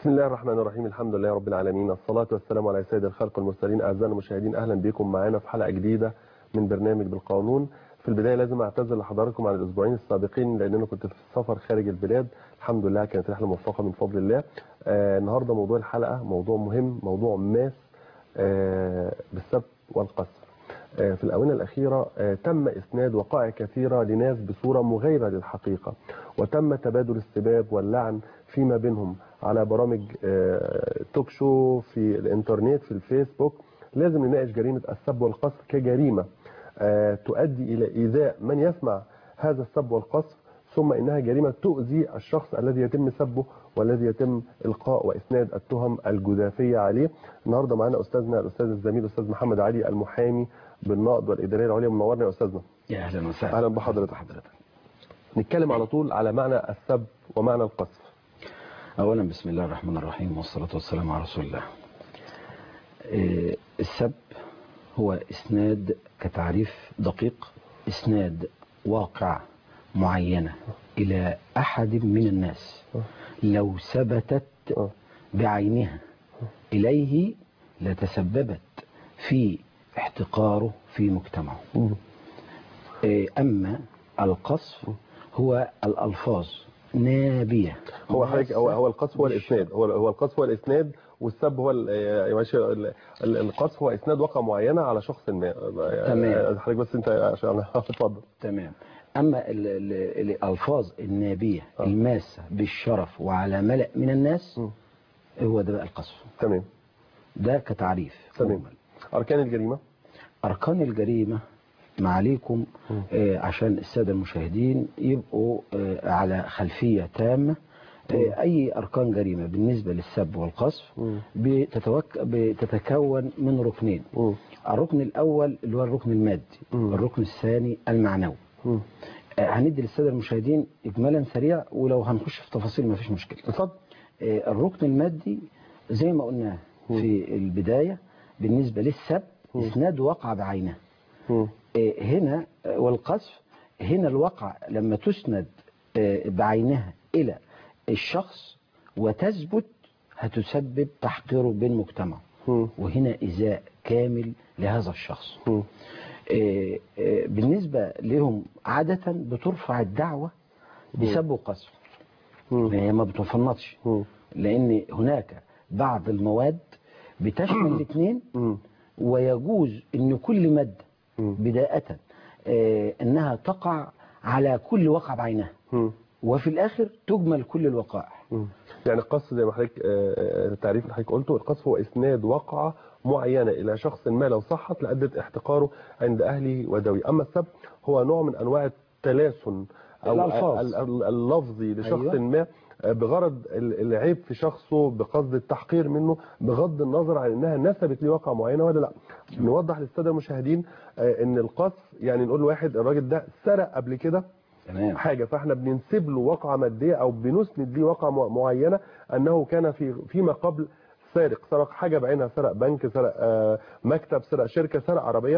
بسم الله الرحمن الرحيم الحمد لله رب العالمين الصلاة والسلام على سيد الخلق والمرسلين أعزائنا المشاهدين أهلا بكم معنا في حلقة جديدة من برنامج بالقانون في البداية لازم أعتذر لحضراتكم عن الأسبوعين السابقين لأن أنا كنت في السفر خارج البلاد الحمد لله كانت رحلة موفقة من فضل الله آه النهاردة موضوع الحلقة موضوع مهم موضوع ماس آه بالسب والقذف في الآونة الأخيرة تم إسناد وقائع كثيرة لناس بصورة مغايرة للحقيقة وتم تبادل السباب واللعن فيما بينهم على برامج توك شو في الإنترنت في الفيسبوك لازم نناقش جريمة السب والقذف كجريمة تؤدي إلى إيذاء من يسمع هذا السب والقذف ثم إنها جريمة تؤذي الشخص الذي يتم سبه والذي يتم إلقاء وإسناد التهم الجدافية عليه النهاردة معنا أستاذنا الأستاذ الزميل الأستاذ محمد علي المحامي بالنقد والإدارية العليا منورنا يا أستاذنا يا أهلا وسهلا أهلا بحضرتك حضرتك نتكلم على طول على معنى السب ومعنى القذف أولا بسم الله الرحمن الرحيم والصلاة والسلام على رسول الله إيه السب هو إسناد كتعريف دقيق إسناد واقع معينة إلى أحد من الناس لو ثبتت بعينها إليه لتسببت في احتقاره في مجتمعه أما القصف هو الألفاظ نابية هو حضرتك هو هو القصف هو الإسناد هو هو القصف هو الإسناد والسب هو القصف هو إسناد واقع معينة على شخص ما تمام حضرتك بس أنت عشان اتفضل تمام أما الألفاظ النابية آه. الماسة بالشرف وعلى ملأ من الناس م. هو ده بقى القصف تمام ده كتعريف تمام مجمل. أركان الجريمة أركان الجريمة معاليكم م. آه، عشان السادة المشاهدين يبقوا آه، على خلفية تامة آه، أي أركان جريمة بالنسبة للسب والقصف م. بتتوك... بتتكون من ركنين م. الركن الأول اللي هو الركن المادي م. الركن الثاني المعنوي م. آه، هندي للسادة المشاهدين إجمالا سريع ولو هنخش في تفاصيل ما فيش مشكلة اتفضل آه، الركن المادي زي ما قلنا في البداية بالنسبة للسب م. إسناد وقع بعينه م. آه، هنا آه، والقذف هنا الوقع لما تسند آه، بعينها إلى الشخص وتثبت هتسبب تحقيره بين مجتمعه م. وهنا إزاء كامل لهذا الشخص م. آه، آه، بالنسبة لهم عادة بترفع الدعوة بسب وقذف م. هي ما بتفنطش م. لأن هناك بعض المواد بتشمل الاثنين م. ويجوز ان كل مادة م. بداية آه، انها تقع على كل وقع بعينها م. وفي الاخر تجمل كل الوقائع مم. يعني القصف زي ما حضرتك آه، آه، التعريف اللي حضرتك قلته القصف هو اسناد وقعه معينه الى شخص ما لو صحت لادت احتقاره عند اهله ودوي اما السب هو نوع من انواع التلاسن او الألفاظ. ال- ال- اللفظي لشخص أيوة. ما آه، بغرض ال- العيب في شخصه بقصد التحقير منه بغض النظر عن انها نسبت ليه واقعه معينه ولا لا نوضح للساده المشاهدين آه، ان القذف يعني نقول لواحد الراجل ده سرق قبل كده تمام حاجة فاحنا بننسب له واقعة مادية او بنسند ليه واقعة مع- معينة انه كان في فيما قبل سارق سرق حاجة بعينها سرق بنك سرق آه، مكتب سرق شركة سرق عربية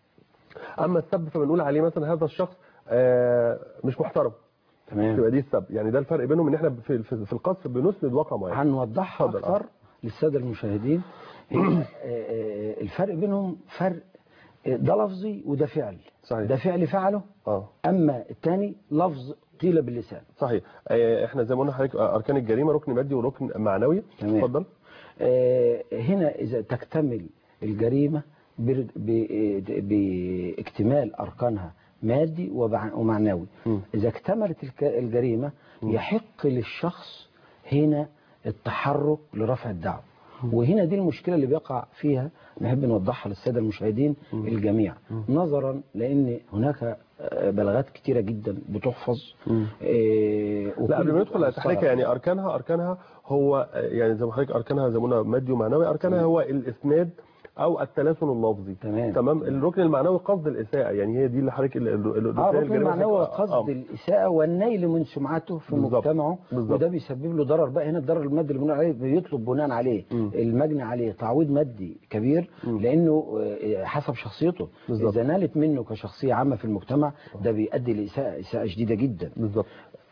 اما السب فبنقول عليه مثلا هذا الشخص آه، مش محترم تمام يبقى دي السب يعني ده الفرق بينهم ان احنا في في في القذف بنسند واقع معين هنوضحها اتفضل. اكتر للساده المشاهدين هي آه، آه، الفرق بينهم فرق آه، ده لفظي وده فعل صحيح ده فعل فعله اه اما الثاني لفظ قيل باللسان صحيح آه، احنا زي ما قلنا لحضرتك آه، اركان الجريمه ركن مادي وركن معنوي تمام. اتفضل آه، هنا إذا تكتمل الجريمة بر- ب- باكتمال أركانها مادي وبع- ومعنوي م. إذا اكتملت الك- الجريمة م. يحق للشخص هنا التحرك لرفع الدعوة وهنا دي المشكلة اللي بيقع فيها نحب نوضحها للسادة المشاهدين الجميع نظرا لأن هناك آه، بلاغات كتيرة جدا بتحفظ م. آه، لا وكل قبل ما ندخل على مستوى. التحريك يعني اركانها اركانها هو آه، يعني زي ما حضرتك اركانها زي ما قلنا مادي ومعنوي اركانها هو الاسناد او التلاسن اللفظي تمام. تمام الركن المعنوي قصد الاساءه يعني هي دي اللي حضرتك ال- ال- ال- اه الرسائل ركن الجريمة المعنوي حضرتك- قصد آه. الإساءة والنيل من سمعته في بالظبط. مجتمعه بالظبط. وده بيسبب له ضرر بقى هنا الضرر المادي اللي بنقول عليه بيطلب بناء عليه مم. المجني عليه تعويض مادي كبير مم. لأنه آه، حسب شخصيته بالظبط. إذا نالت منه كشخصية عامة في المجتمع ده بيؤدي لإساءة إساءة شديدة جدا بالظبط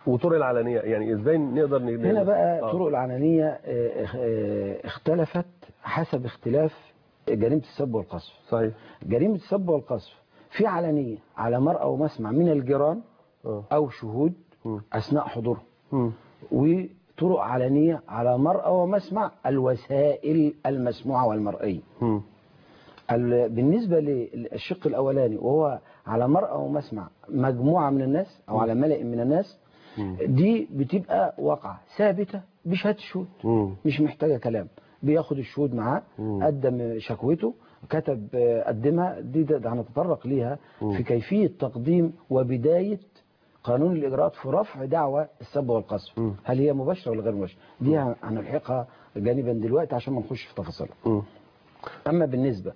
وطرق العلنيه يعني ازاي نقدر ن- هنا بقى آه. طرق العلنيه آه، آه، اختلفت حسب اختلاف جريمه السب والقذف صحيح جريمه السب والقذف في علنيه على مرأى ومسمع من الجيران اه او شهود مم. اثناء حضورهم مم. وطرق علنيه على مرأى ومسمع الوسائل المسموعه والمرئيه مم. ال- بالنسبة للشق الأولاني وهو على مرأى ومسمع مجموعة من الناس أو على ملأ من الناس مم. دي بتبقى واقعة ثابتة بشهادة شهود مم. مش محتاجة كلام بياخد الشهود معاه مم. قدم شكوته كتب آه، قدمها دي ده ده هنتطرق ليها مم. في كيفية تقديم وبداية قانون الإجراءات في رفع دعوى السب والقذف مم. هل هي مباشرة ولا غير مباشرة دي هنلحقها جانبا دلوقتي عشان ما نخش في تفاصيلها مم. أما بالنسبة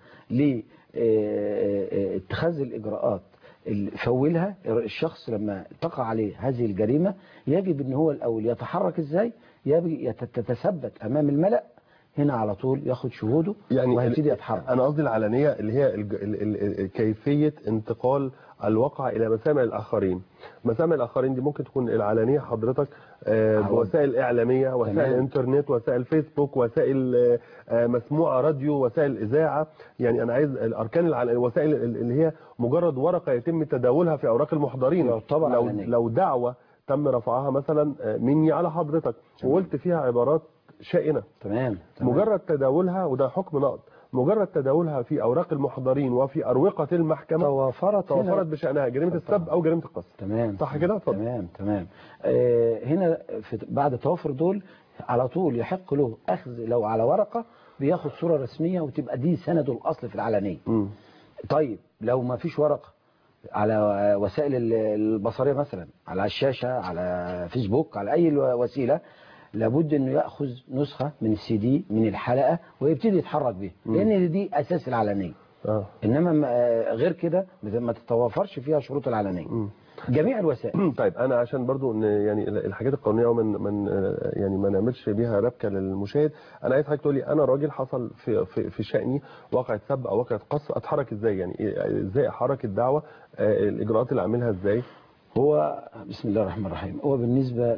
لاتخاذ الإجراءات اللي فولها الشخص لما تقع عليه هذه الجريمة يجب أن هو الأول يتحرك إزاي يجب تتثبت أمام الملأ هنا على طول ياخد شهوده يعني وهيبتدي ال- يتحرك انا قصدي العلنيه اللي هي الج- ال- ال- ال- كيفيه انتقال الواقع الى مسامع الاخرين مسامع الاخرين دي ممكن تكون العلنيه حضرتك آه، عوض. بوسائل اعلاميه وسائل تمام. انترنت وسائل فيسبوك وسائل آه، آه، مسموعه راديو وسائل اذاعه يعني انا عايز الاركان العل- الوسائل ال- اللي هي مجرد ورقه يتم تداولها في اوراق المحضرين يعتبر لو علنية. لو دعوه تم رفعها مثلا آه، مني على حضرتك وقلت فيها عبارات شائنه تمام تمام. مجرد تداولها وده حكم نقض مجرد تداولها في اوراق المحضرين وفي اروقه المحكمه توافرت هنا توفرت بشانها جريمه السب او جريمه القذف تمام صح كده اتفضل تمام تمام آه هنا في بعد توافر دول على طول يحق له اخذ لو على ورقه بياخد صوره رسميه وتبقى دي سنده الاصل في العلنيه مم. طيب لو ما فيش ورقه على وسائل ال- البصريه مثلا على الشاشه على فيسبوك على اي وسيله لابد انه ياخذ نسخه من السي دي من الحلقه ويبتدي يتحرك بيها لان دي اساس العلنيه اه انما ما- آه، غير كده ما تتوافرش فيها شروط العلنيه مم. جميع الوسائل طيب انا عشان برضو ان يعني الحاجات القانونيه ومن من يعني ما نعملش بيها ربكه للمشاهد انا عايز حضرتك تقول لي انا راجل حصل في في, في شاني واقعه سب او واقعه قصف اتحرك ازاي يعني إيه- ازاي احرك الدعوه آه، الاجراءات اللي اعملها ازاي هو بسم الله الرحمن الرحيم هو بالنسبة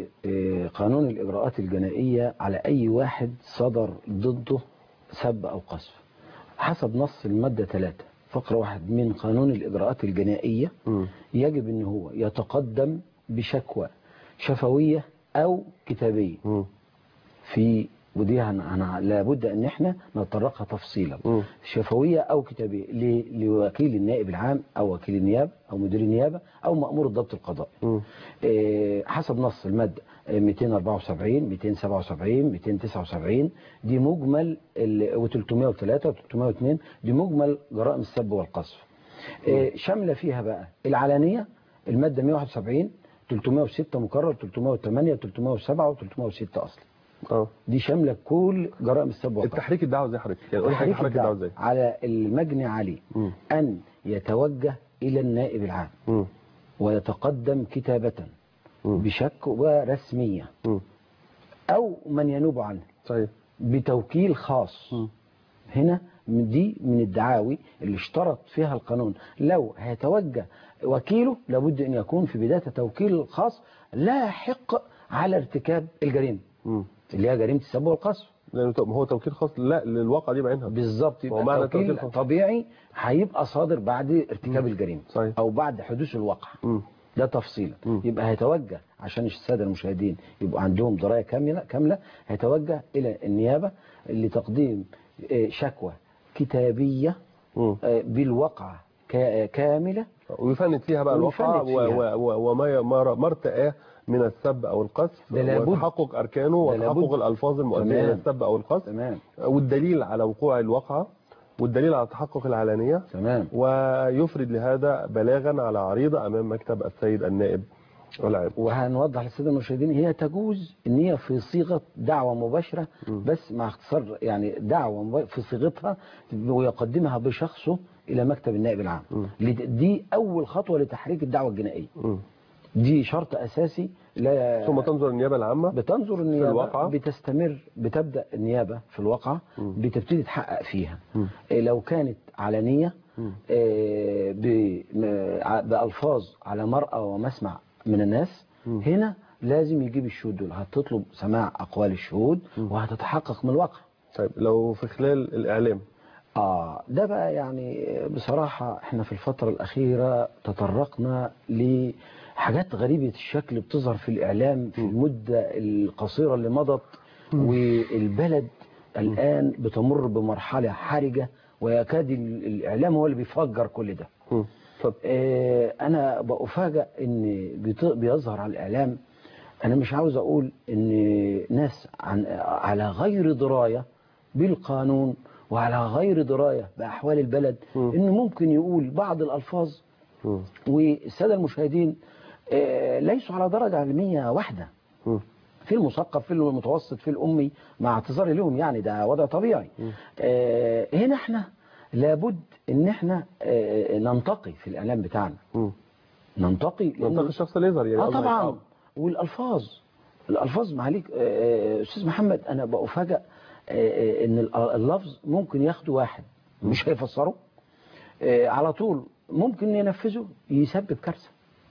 لقانون الإجراءات الجنائية على أي واحد صدر ضده سب أو قذف حسب نص المادة 3 فقرة واحد من قانون الإجراءات الجنائية مم. يجب أن هو يتقدم بشكوى شفوية أو كتابية مم. في ودي هن... هن... لابد ان احنا نتطرقها تفصيلا مم. شفويه او كتابيه ل... لوكيل النائب العام او وكيل النيابه او مدير النيابه او مامور الضبط القضائي مم. آه، حسب نص الماده آه، 274 277 279 دي مجمل ال... و303 و302 دي مجمل جرائم السب والقذف آه، شامله فيها بقى العلانيه الماده 171 306 مكرر 308 307 و306 اصلا اه دي شامله كل جرائم السب والقذف التحريك الدعوه ازاي حضرتك يعني قول لي تحريك حضرتك الدعوه الدعوة ازاي على المجني عليه مم. أن يتوجه إلى النائب العام مم. ويتقدم كتابة مم. بشكوى رسمية مم. أو من ينوب عنه صحيح بتوكيل خاص مم. هنا من دي من الدعاوي اللي اشترط فيها القانون لو هيتوجه وكيله لابد أن يكون في بداية توكيل الخاص لاحق على ارتكاب الجريمة مم. اللي هي جريمة السب والقذف لانه تو- هو توكيل خاص لا للواقع دي بعينها بالظبط هو يبقى معنى توكيل توكيل خاص. طبيعي هيبقى صادر بعد ارتكاب الجريمه صحيح. او بعد حدوث الواقع مم. ده تفصيلا مم. يبقى هيتوجه عشان الساده المشاهدين يبقوا عندهم درايه كامله كامله هيتوجه الى النيابه لتقديم آه، شكوى كتابيه مم. آه، بالواقعه كا- كامله ويفند فيها بقى الواقع ويفند فيها. و- و- وما ما ما ارتآه من السب او القذف ده لابد. وتحقق اركانه ده لابد. وتحقق الالفاظ المؤديه تمام. الى السب او القذف تمام والدليل على وقوع الواقعه والدليل على تحقق العلانيه تمام ويفرد لهذا بلاغا على عريضه امام مكتب السيد النائب العام وهنوضح للساده المشاهدين هي تجوز ان هي في صيغه دعوه مباشره بس مع اختصار يعني دعوه مب- في صيغتها ويقدمها بشخصه الى مكتب النائب العام لد- دي اول خطوه لتحريك الدعوه الجنائيه مم. دي شرط اساسي لا ثم تنظر النيابه العامه بتنظر النيابه الواقعة؟ بتستمر بتبدا النيابه في الواقعه بتبتدي تحقق فيها مم. إيه لو كانت علنيه مم. إيه ب- م- ع- بالفاظ على مرأى ومسمع من الناس هنا لازم يجيب الشهود دول هتطلب سماع اقوال الشهود وهتتحقق من الواقع طيب لو في خلال الاعلام آه ده بقى يعني بصراحة احنا في الفترة الأخيرة تطرقنا لحاجات غريبة الشكل بتظهر في الإعلام في المدة القصيرة اللي مضت والبلد الآن بتمر بمرحلة حرجة ويكاد ال- الإعلام هو اللي بيفجر كل ده مم. اتفضل آه، انا بفاجئ ان بيط- بيظهر على الاعلام انا مش عاوز اقول ان ناس عن على غير درايه بالقانون وعلى غير درايه باحوال البلد انه ممكن يقول بعض الالفاظ مم. والساده المشاهدين آه، ليسوا على درجه علميه واحده مم. في المثقف في المتوسط في الامي مع اعتذاري لهم يعني ده وضع طبيعي آه، هنا احنا لابد ان احنا آه، ننتقي في الاعلام بتاعنا مم. ننتقي لأن- منطق الشخص اللي يظهر يعني اه قصدك. طبعا والالفاظ الالفاظ معليك آه، آه، استاذ محمد انا بفاجئ ان ال- اللفظ ممكن ياخده واحد مش هيفسره آه، على طول ممكن ينفذه يسبب كارثه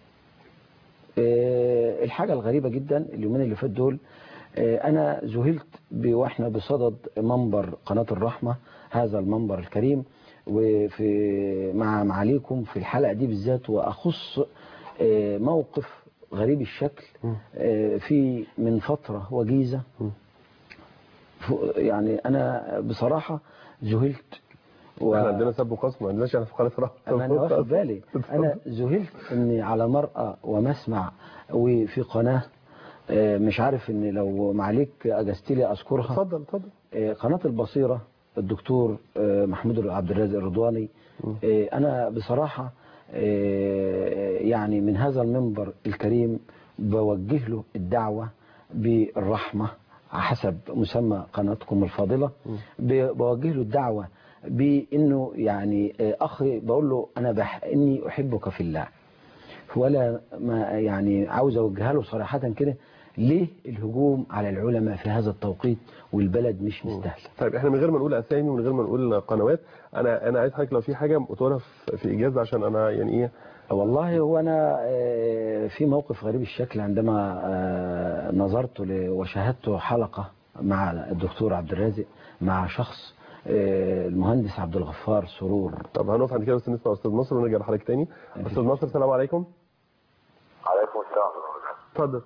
آه، الحاجه الغريبه جدا اليومين اللي فات دول آه، انا ذهلت ب- واحنا بصدد منبر قناه الرحمه هذا المنبر الكريم وفي مع معاليكم في الحلقه دي بالذات واخص آه، موقف غريب الشكل آه، في من فتره وجيزه ف- يعني انا بصراحه ذهلت و- احنا عندنا سب وقصف ما عندناش احنا في قناه رحمه أما أنا واخد بالي أنا ذهلت إني على مرأى ومسمع وفي قناة آه، مش عارف إن لو معليك أجزت لي أذكرها اتفضل اتفضل آه، قناة البصيرة الدكتور آه، محمود عبد الرازق الرضواني آه، أنا بصراحة آه، يعني من هذا المنبر الكريم بوجه له الدعوة بالرحمة حسب مسمى قناتكم الفاضلة ب- بوجه له الدعوة بأنه يعني آه، أخي بقول له أنا بح إني أحبك في الله ولا ما يعني عاوز أوجهها له صراحة كده ليه الهجوم على العلماء في هذا التوقيت والبلد مش مستاهله طيب احنا من غير ما نقول اسامي ومن غير ما نقول قنوات انا انا عايز حضرتك لو في حاجه تقولها في- في اجازه عشان انا يعني ايه والله هو أنا آه، في موقف غريب الشكل عندما آه، نظرت ل- وشاهدت حلقة مع الدكتور عبد الرازق مع شخص آه، المهندس عبد الغفار سرور طب هنقف عند كده بس نسمع استاذ نصر ونرجع لحضرتك تاني استاذ نصر السلام عليكم عليكم السلام ورحمة الله وبركاته. اتفضل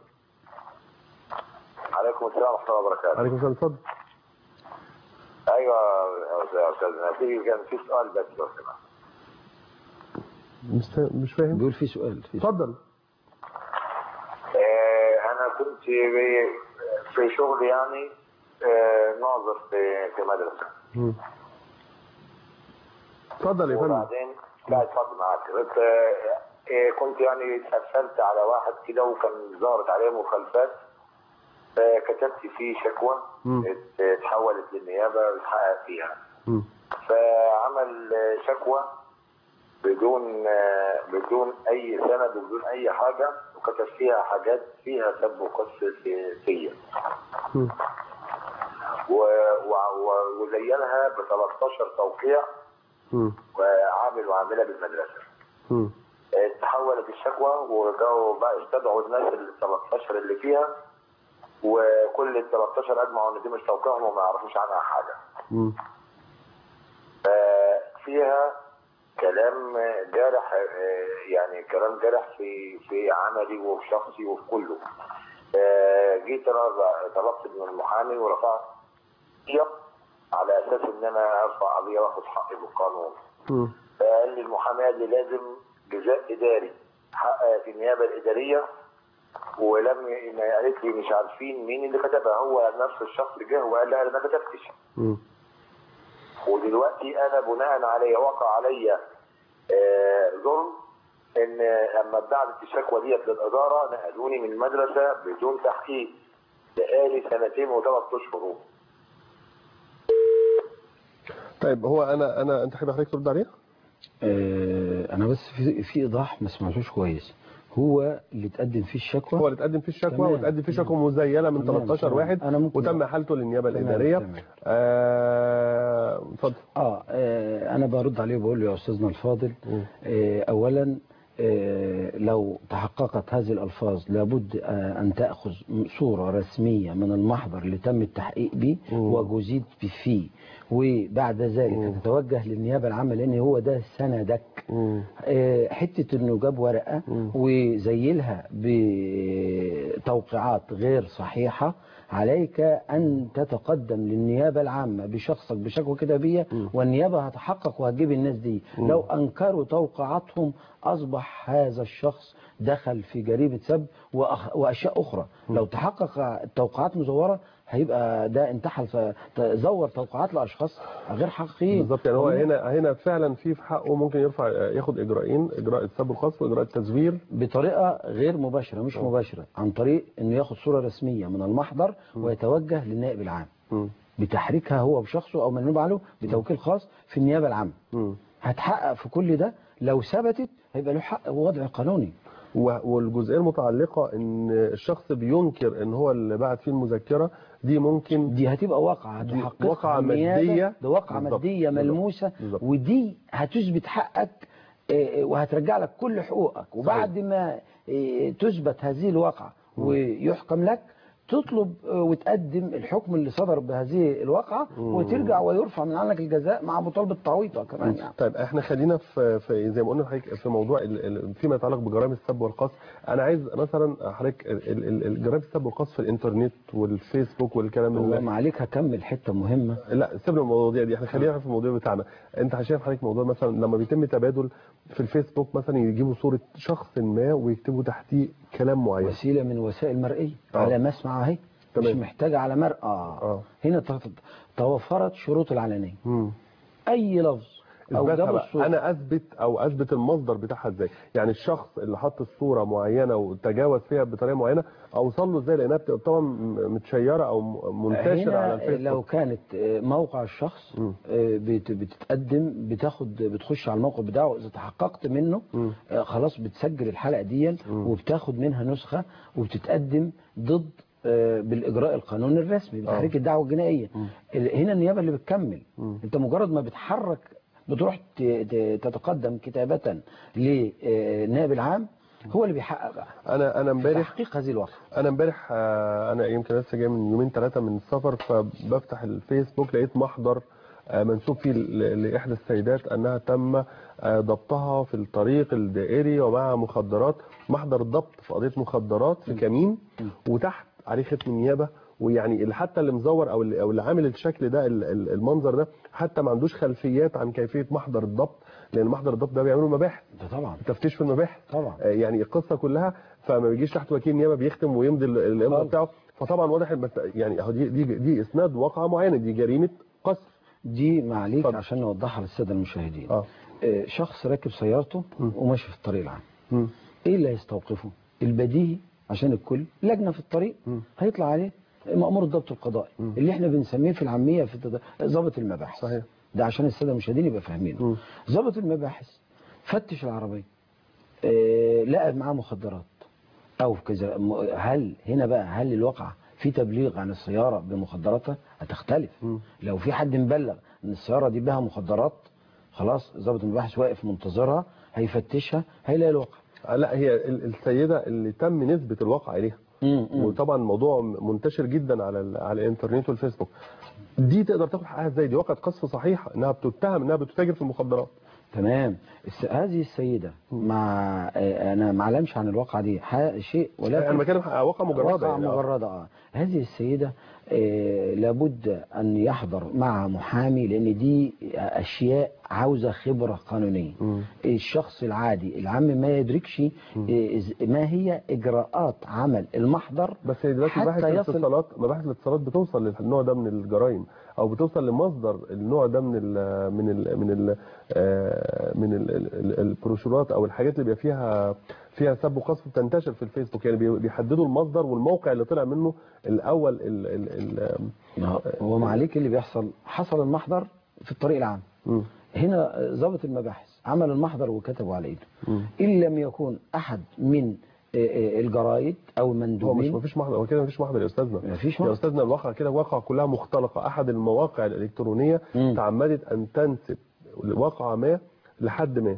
عليكم السلام ورحمة الله وبركاته. عليكم السلام اتفضل أيوة يا أستاذنا في كان في سؤال بس لو سمحت. مش فا- مش فاهم بيقول في سؤال في سؤال. اتفضل آه، أنا كنت في- في شغل يعني آه، ناظر في في مدرسة مم. اتفضل يا فندم وبعدين لا اتفضل معاك بس آه، آه، كنت يعني اتقفلت على واحد كده وكان ظهرت عليه مخالفات فكتبت فيه شكوى مم. ات- اتحولت للنيابة بتحقق فيها مم. فعمل شكوى بدون بدون اي سند وبدون اي حاجه وكتب فيها حاجات فيها سب وقص في- فيا مم. و- و- و- وزينها ب 13 توقيع مم. وعامل وعامله بالمدرسه مم. تحولت الشكوى ورجعوا بقى استدعوا الناس ال 13 اللي فيها وكل ال 13 اجمعوا ان دي مش توقيعهم وما يعرفوش عنها حاجه مم. فيها كلام جارح آه، يعني كلام جارح في في عملي وفي شخصي وفي كله آه، جيت انا طلبت من المحامي ورفعت قضية على اساس ان انا ارفع قضيه واخد حقي بالقانون مم. فقال لي المحامي قال لي لازم جزاء اداري حقق في النيابه الاداريه ولم ي- ما قالت لي مش عارفين مين اللي كتبها هو نفس الشخص جه وقال لها انا ما كتبتش مم. ودلوقتي انا بناء عليه وقع عليا آه، ظلم ان لما اتبعت الشكوى ديت للاداره نقلوني من المدرسه بدون تحقيق بقالي سنتين وثلاث اشهر طيب هو انا انا انت حابب حضرتك ترد عليه؟ آه، انا بس في في ايضاح ما سمعتوش كويس هو اللي تقدم فيه الشكوى هو اللي اتقدم فيه الشكوى تمام. واتقدم فيه شكوى مزيله من تمام، 13 تمام. واحد أنا ممكن- وتم حالته للنيابه تمام، الاداريه تمام. آه، اتفضل آه, اه انا برد عليه وبقول له يا استاذنا الفاضل آه اولا آه، لو تحققت هذه الألفاظ لابد آه، أن تأخذ صورة رسمية من المحضر اللي تم التحقيق به وجزيت فيه وبعد ذلك تتوجه للنيابة العامة لأن هو ده سندك مم. آه، حتة انه جاب ورقة وزيلها بتوقيعات غير صحيحة عليك ان تتقدم للنيابة العامة بشخصك بشكوى كتابية والنيابة هتحقق وهتجيب الناس دي لو انكروا توقيعاتهم اصبح هذا الشخص دخل في جريمة سب وأخ- واشياء اخرى لو تحقق التوقيعات مزورة هيبقى ده انتحل ف- زور توقيعات لاشخاص غير حقيقيين بالظبط يعني هو هنا هنا فعلا في في حقه ممكن يرفع ياخد اجراءين اجراء السب الخاص واجراء التزوير بطريقة غير مباشرة مش مباشرة عن طريق انه ياخد صورة رسمية من المحضر ويتوجه للنائب العام مم. بتحريكها هو بشخصه او من له بتوكيل خاص في النيابة العامة مم. هتحقق في كل ده لو ثبتت هيبقى له حق ووضع قانوني و- والجزئيه المتعلقه ان الشخص بينكر ان هو اللي بعت فيه المذكره دي ممكن دي هتبقى واقعة دي هتحققها واقعة النيابة. مادية. ده واقعة بالظبط. مادية بالظبط. ملموسة بالظبط. ودي هتثبت حقك آه، وهترجع لك كل حقوقك وبعد ما آه، تثبت هذه الواقعة ويحكم لك تطلب آه، وتقدم الحكم اللي صدر بهذه الواقعة وترجع ويرفع من عنك الجزاء مع مطالبة تعويضها كمان يعني طيب احنا خلينا في, في زي ما قلنا لحضرتك في موضوع ال- ال- فيما يتعلق بجرائم السب والقصف انا عايز مثلا حضرتك ال- ال- ال- جرائم السب والقصف في الانترنت والفيسبوك والكلام هو اللي ما عليك هكمل حتة مهمة لا سيبنا من المواضيع دي احنا خلينا في الموضوع بتاعنا انت شايف حضرتك موضوع مثلا لما بيتم تبادل في الفيسبوك مثلا يجيبوا صوره شخص ما ويكتبوا تحتيه كلام معين وسيلة من وسائل مرئية آه. على ما اسمع اهي مش تمام. محتاجة على مرأة آه. هنا ت- توفرت شروط العلنية مم. اي لفظ او اثباتها جاب بقى. الصوت انا اثبت او اثبت المصدر بتاعها ازاي يعني الشخص اللي حط الصوره معينه وتجاوز فيها بطريقه معينه اوصل له ازاي لانها بتبقى طبعا م- متشيره او م- منتشره على هنا الفيسبوك لو كانت آه، موقع الشخص مم. آه، بت- بتتقدم بتاخد بتخش على الموقع بتاعه اذا تحققت منه مم. آه، خلاص بتسجل الحلقه دي وبتاخد منها نسخه وبتتقدم ضد آه، بالاجراء القانوني الرسمي بتحريك الدعوه الجنائيه ال- هنا النيابه اللي بتكمل انت مجرد ما بتحرك بتروح ت- ت- تتقدم كتابه للنائب العام هو اللي بيحقق بقى انا انا امبارح تحقيق هذه الواقعه انا امبارح آه، انا يمكن لسه جاي من يومين ثلاثه من السفر فبفتح الفيسبوك لقيت محضر آه، منسوب فيه ل- لاحدى السيدات انها تم آه، ضبطها في الطريق الدائري ومع مخدرات محضر ضبط في قضيه مخدرات في كمين وتحت عليه ختم النيابه ويعني اللي حتى اللي مزور او اللي او اللي عامل الشكل ده ال- ال- المنظر ده حتى ما عندوش خلفيات عن كيفيه محضر الضبط لان محضر الضبط ده بيعملوا مباحث ده طبعا تفتيش في المباحث طبعا. آه، يعني القصه كلها فما بيجيش تحت وكيل نيابه بيختم ويمضي ال- الامضاء خالص. بتاعه فطبعا واضح المس- يعني اهو دي دي دي اسناد واقعه معينه دي جريمه قصف دي معليك اتفضل. عشان نوضحها للساده المشاهدين اه آه، شخص راكب سيارته وماشي في الطريق العام مم. ايه اللي هيستوقفه البديهي عشان الكل لجنه في الطريق هيطلع عليه مأمور الضبط القضائي اللي احنا بنسميه في العاميه في التد- ضابط المباحث صحيح. ده عشان الساده المشاهدين يبقى فاهمينه مم. ضابط المباحث فتش العربيه آه، لقى معاه مخدرات او كذا م- هل هنا بقى هل الواقع في تبليغ عن السياره بمخدراتها هتختلف لو في حد مبلغ ان السياره دي بها مخدرات خلاص ضابط المباحث واقف منتظرها هيفتشها هيلاقي الواقع آه، لا هي ال- السيده اللي تم نسبه الواقع اليها مم، مم. وطبعا الموضوع منتشر جدا على ال- على الانترنت والفيسبوك دي تقدر تاخد حقها ازاي دي واقعه قصف صحيحه انها بتتهم انها بتتاجر في المخدرات تمام الس- هذه السيده مع آه، انا ما اعلمش عن الواقعه دي ح- شيء ولكن انا بتكلم عن واقع مجرده واقع يعني آه. مجردة اه هذه السيدة آه لابد أن يحضر مع محامي لأن دي أشياء عاوزة خبرة قانونية مم. الشخص العادي العام ما يدركش آه، إز- ما هي إجراءات عمل المحضر بس هي دلوقتي مباحث حتى يصل الاتصالات مباحث الاتصالات بتوصل للنوع ده من الجرائم او بتوصل لمصدر النوع ده من ال من ال من ال آه، من ال- ال- ال- البروشورات او الحاجات اللي بيبقى فيها فيها سب وقذف بتنتشر في الفيسبوك يعني بي- بيحددوا المصدر والموقع اللي طلع منه الاول ال ال ال ما هو- هو معليك اللي بيحصل حصل المحضر في الطريق العام مم. هنا آه، ضابط المباحث عمل المحضر وكتبه على ايده مم. إن لم يكون أحد من آه، آه، الجرايد أو هو مش المندوبين مفيش محضر هو كده مفيش محضر يا استاذنا مفيش يا محضر. استاذنا الواقع كده واقع كلها مختلقه احد المواقع الالكترونيه مم. تعمدت ان تنسب واقعه ما لحد ما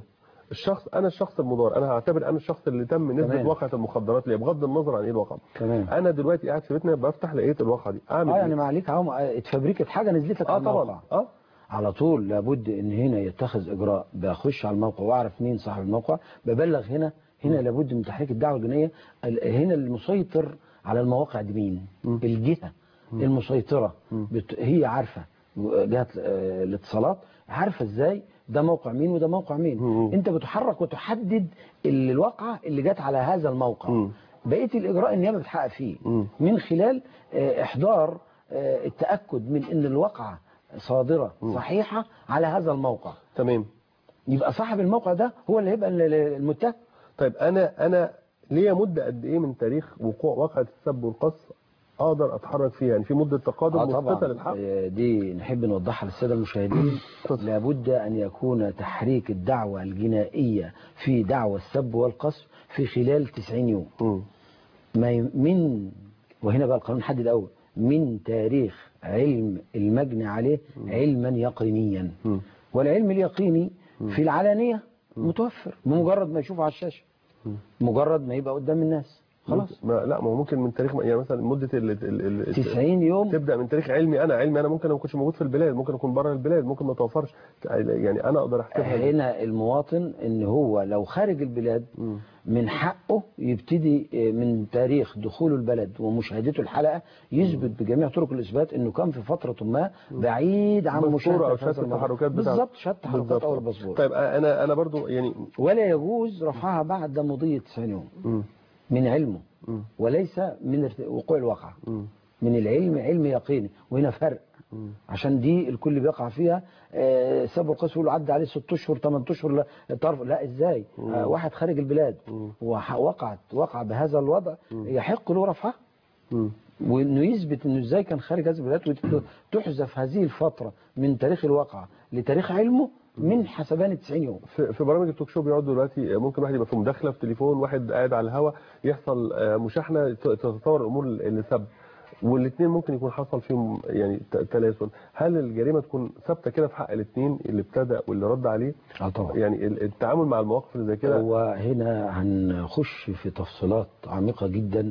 الشخص انا الشخص المضار انا هعتبر انا الشخص اللي تم نسبه تمام. واقعه المخدرات اللي بغض النظر عن ايه الواقعه تمام انا دلوقتي قاعد في بيتنا بفتح لقيت الواقعه دي اعمل اه إيه؟ يعني ما عليك اهو اتفبركت حاجه نزلت لك اه على الموقع طبعا اه على طول لابد ان هنا يتخذ اجراء بخش على الموقع واعرف مين صاحب الموقع ببلغ هنا هنا لابد من تحريك الدعوه الجنائيه ال- هنا المسيطر على المواقع دي مين مم. الجهه المسيطره مم. بت... هي عارفه جهه آه، الاتصالات عارفه ازاي ده موقع مين وده موقع مين مم. انت بتحرك وتحدد ال- الواقعه اللي جت على هذا الموقع مم. بقيه الاجراء النيابه بتحقق فيه مم. من خلال آه، احضار آه، التاكد من ان الواقعه صادره صحيحه على هذا الموقع تمام يبقى صاحب الموقع ده هو اللي هيبقى ال- ال- المتهم طيب انا انا ليا مده قد ايه من تاريخ وقوع واقعه السب والقص اقدر اتحرك فيها يعني في مده تقادم اه مثبته طبعا للحق آه، دي نحب نوضحها للساده المشاهدين اتفضل. لابد ان يكون تحريك الدعوه الجنائيه في دعوى السب والقصف في خلال 90 يوم مم. ما ي- من وهنا بقى القانون حدد اول من تاريخ علم المجني عليه علما يقينيا مم. والعلم اليقيني في العلانيه متوفر بمجرد ما يشوفه على الشاشه مجرد ما يبقى قدام الناس خلاص ما لا ما هو ممكن من تاريخ يعني مثلا مده ال ال ال 90 يوم تبدا من تاريخ علمي انا علمي انا ممكن ما اكونش موجود في البلاد ممكن اكون بره البلاد ممكن ما توفرش يعني انا اقدر احسبها هنا المواطن ان هو لو خارج البلاد مم. من حقه يبتدي من تاريخ دخوله البلد ومشاهدته الحلقه يثبت بجميع طرق الاثبات انه كان في فتره ما بعيد عن باسبور مشاهده او هذا شهاده الموضوع. التحركات بتاعته بالظبط شهاده التحركات بالظبط. او الباسبور طيب انا انا برضو يعني ولا يجوز رفعها بعد مضي 90 يوم مم. من علمه مم. وليس من ارت- وقوع الواقع مم. من العلم علم يقيني وهنا فرق مم. عشان دي الكل بيقع فيها آه، سب القصف يقول عدى عليه 6 اشهر 8 اشهر لا طرف لا ازاي آه، واحد خارج البلاد مم. وح- وقعت وقع بهذا الوضع يحق له رفعها مم. وانه يثبت انه ازاي كان خارج هذه البلاد وتحذف هذه الفتره من تاريخ الواقعه لتاريخ علمه من حسبان 90 يوم في في برامج التوك شو بيقعدوا دلوقتي ممكن واحد يبقى في مداخله في تليفون واحد قاعد على الهوا يحصل آه، مشاحنه ت- تتطور الامور اللي سب والاثنين ممكن يكون حصل فيهم يعني ت- تلاسل هل الجريمه تكون ثابته كده في حق الاثنين اللي ابتدى واللي رد عليه اه طبعا يعني ال- التعامل مع المواقف اللي زي كده هو هنا هنخش في تفصيلات عميقة جدا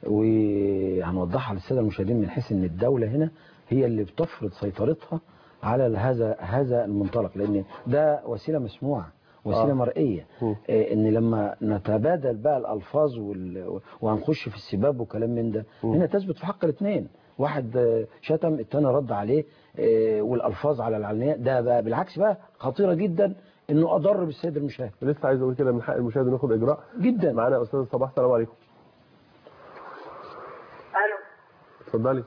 وهنوضحها للسادة المشاهدين من حيث ان الدولة هنا هي اللي بتفرض سيطرتها على هذا هذا المنطلق لان ده وسيلة مسموعة وسيلة آه. مرئية مم. آه، ان لما نتبادل بقى الالفاظ وال... وهنخش في السباب وكلام من ده مم. هنا تثبت في حق الاثنين واحد آه، شتم التاني رد عليه آه، والالفاظ على العلنية ده بقى بالعكس بقى خطيرة جدا انه اضر بالسيد المشاهد لسه عايز اقول كده من حق المشاهد انه ياخد اجراء جدا معانا استاذ صباح السلام عليكم الو اتفضلي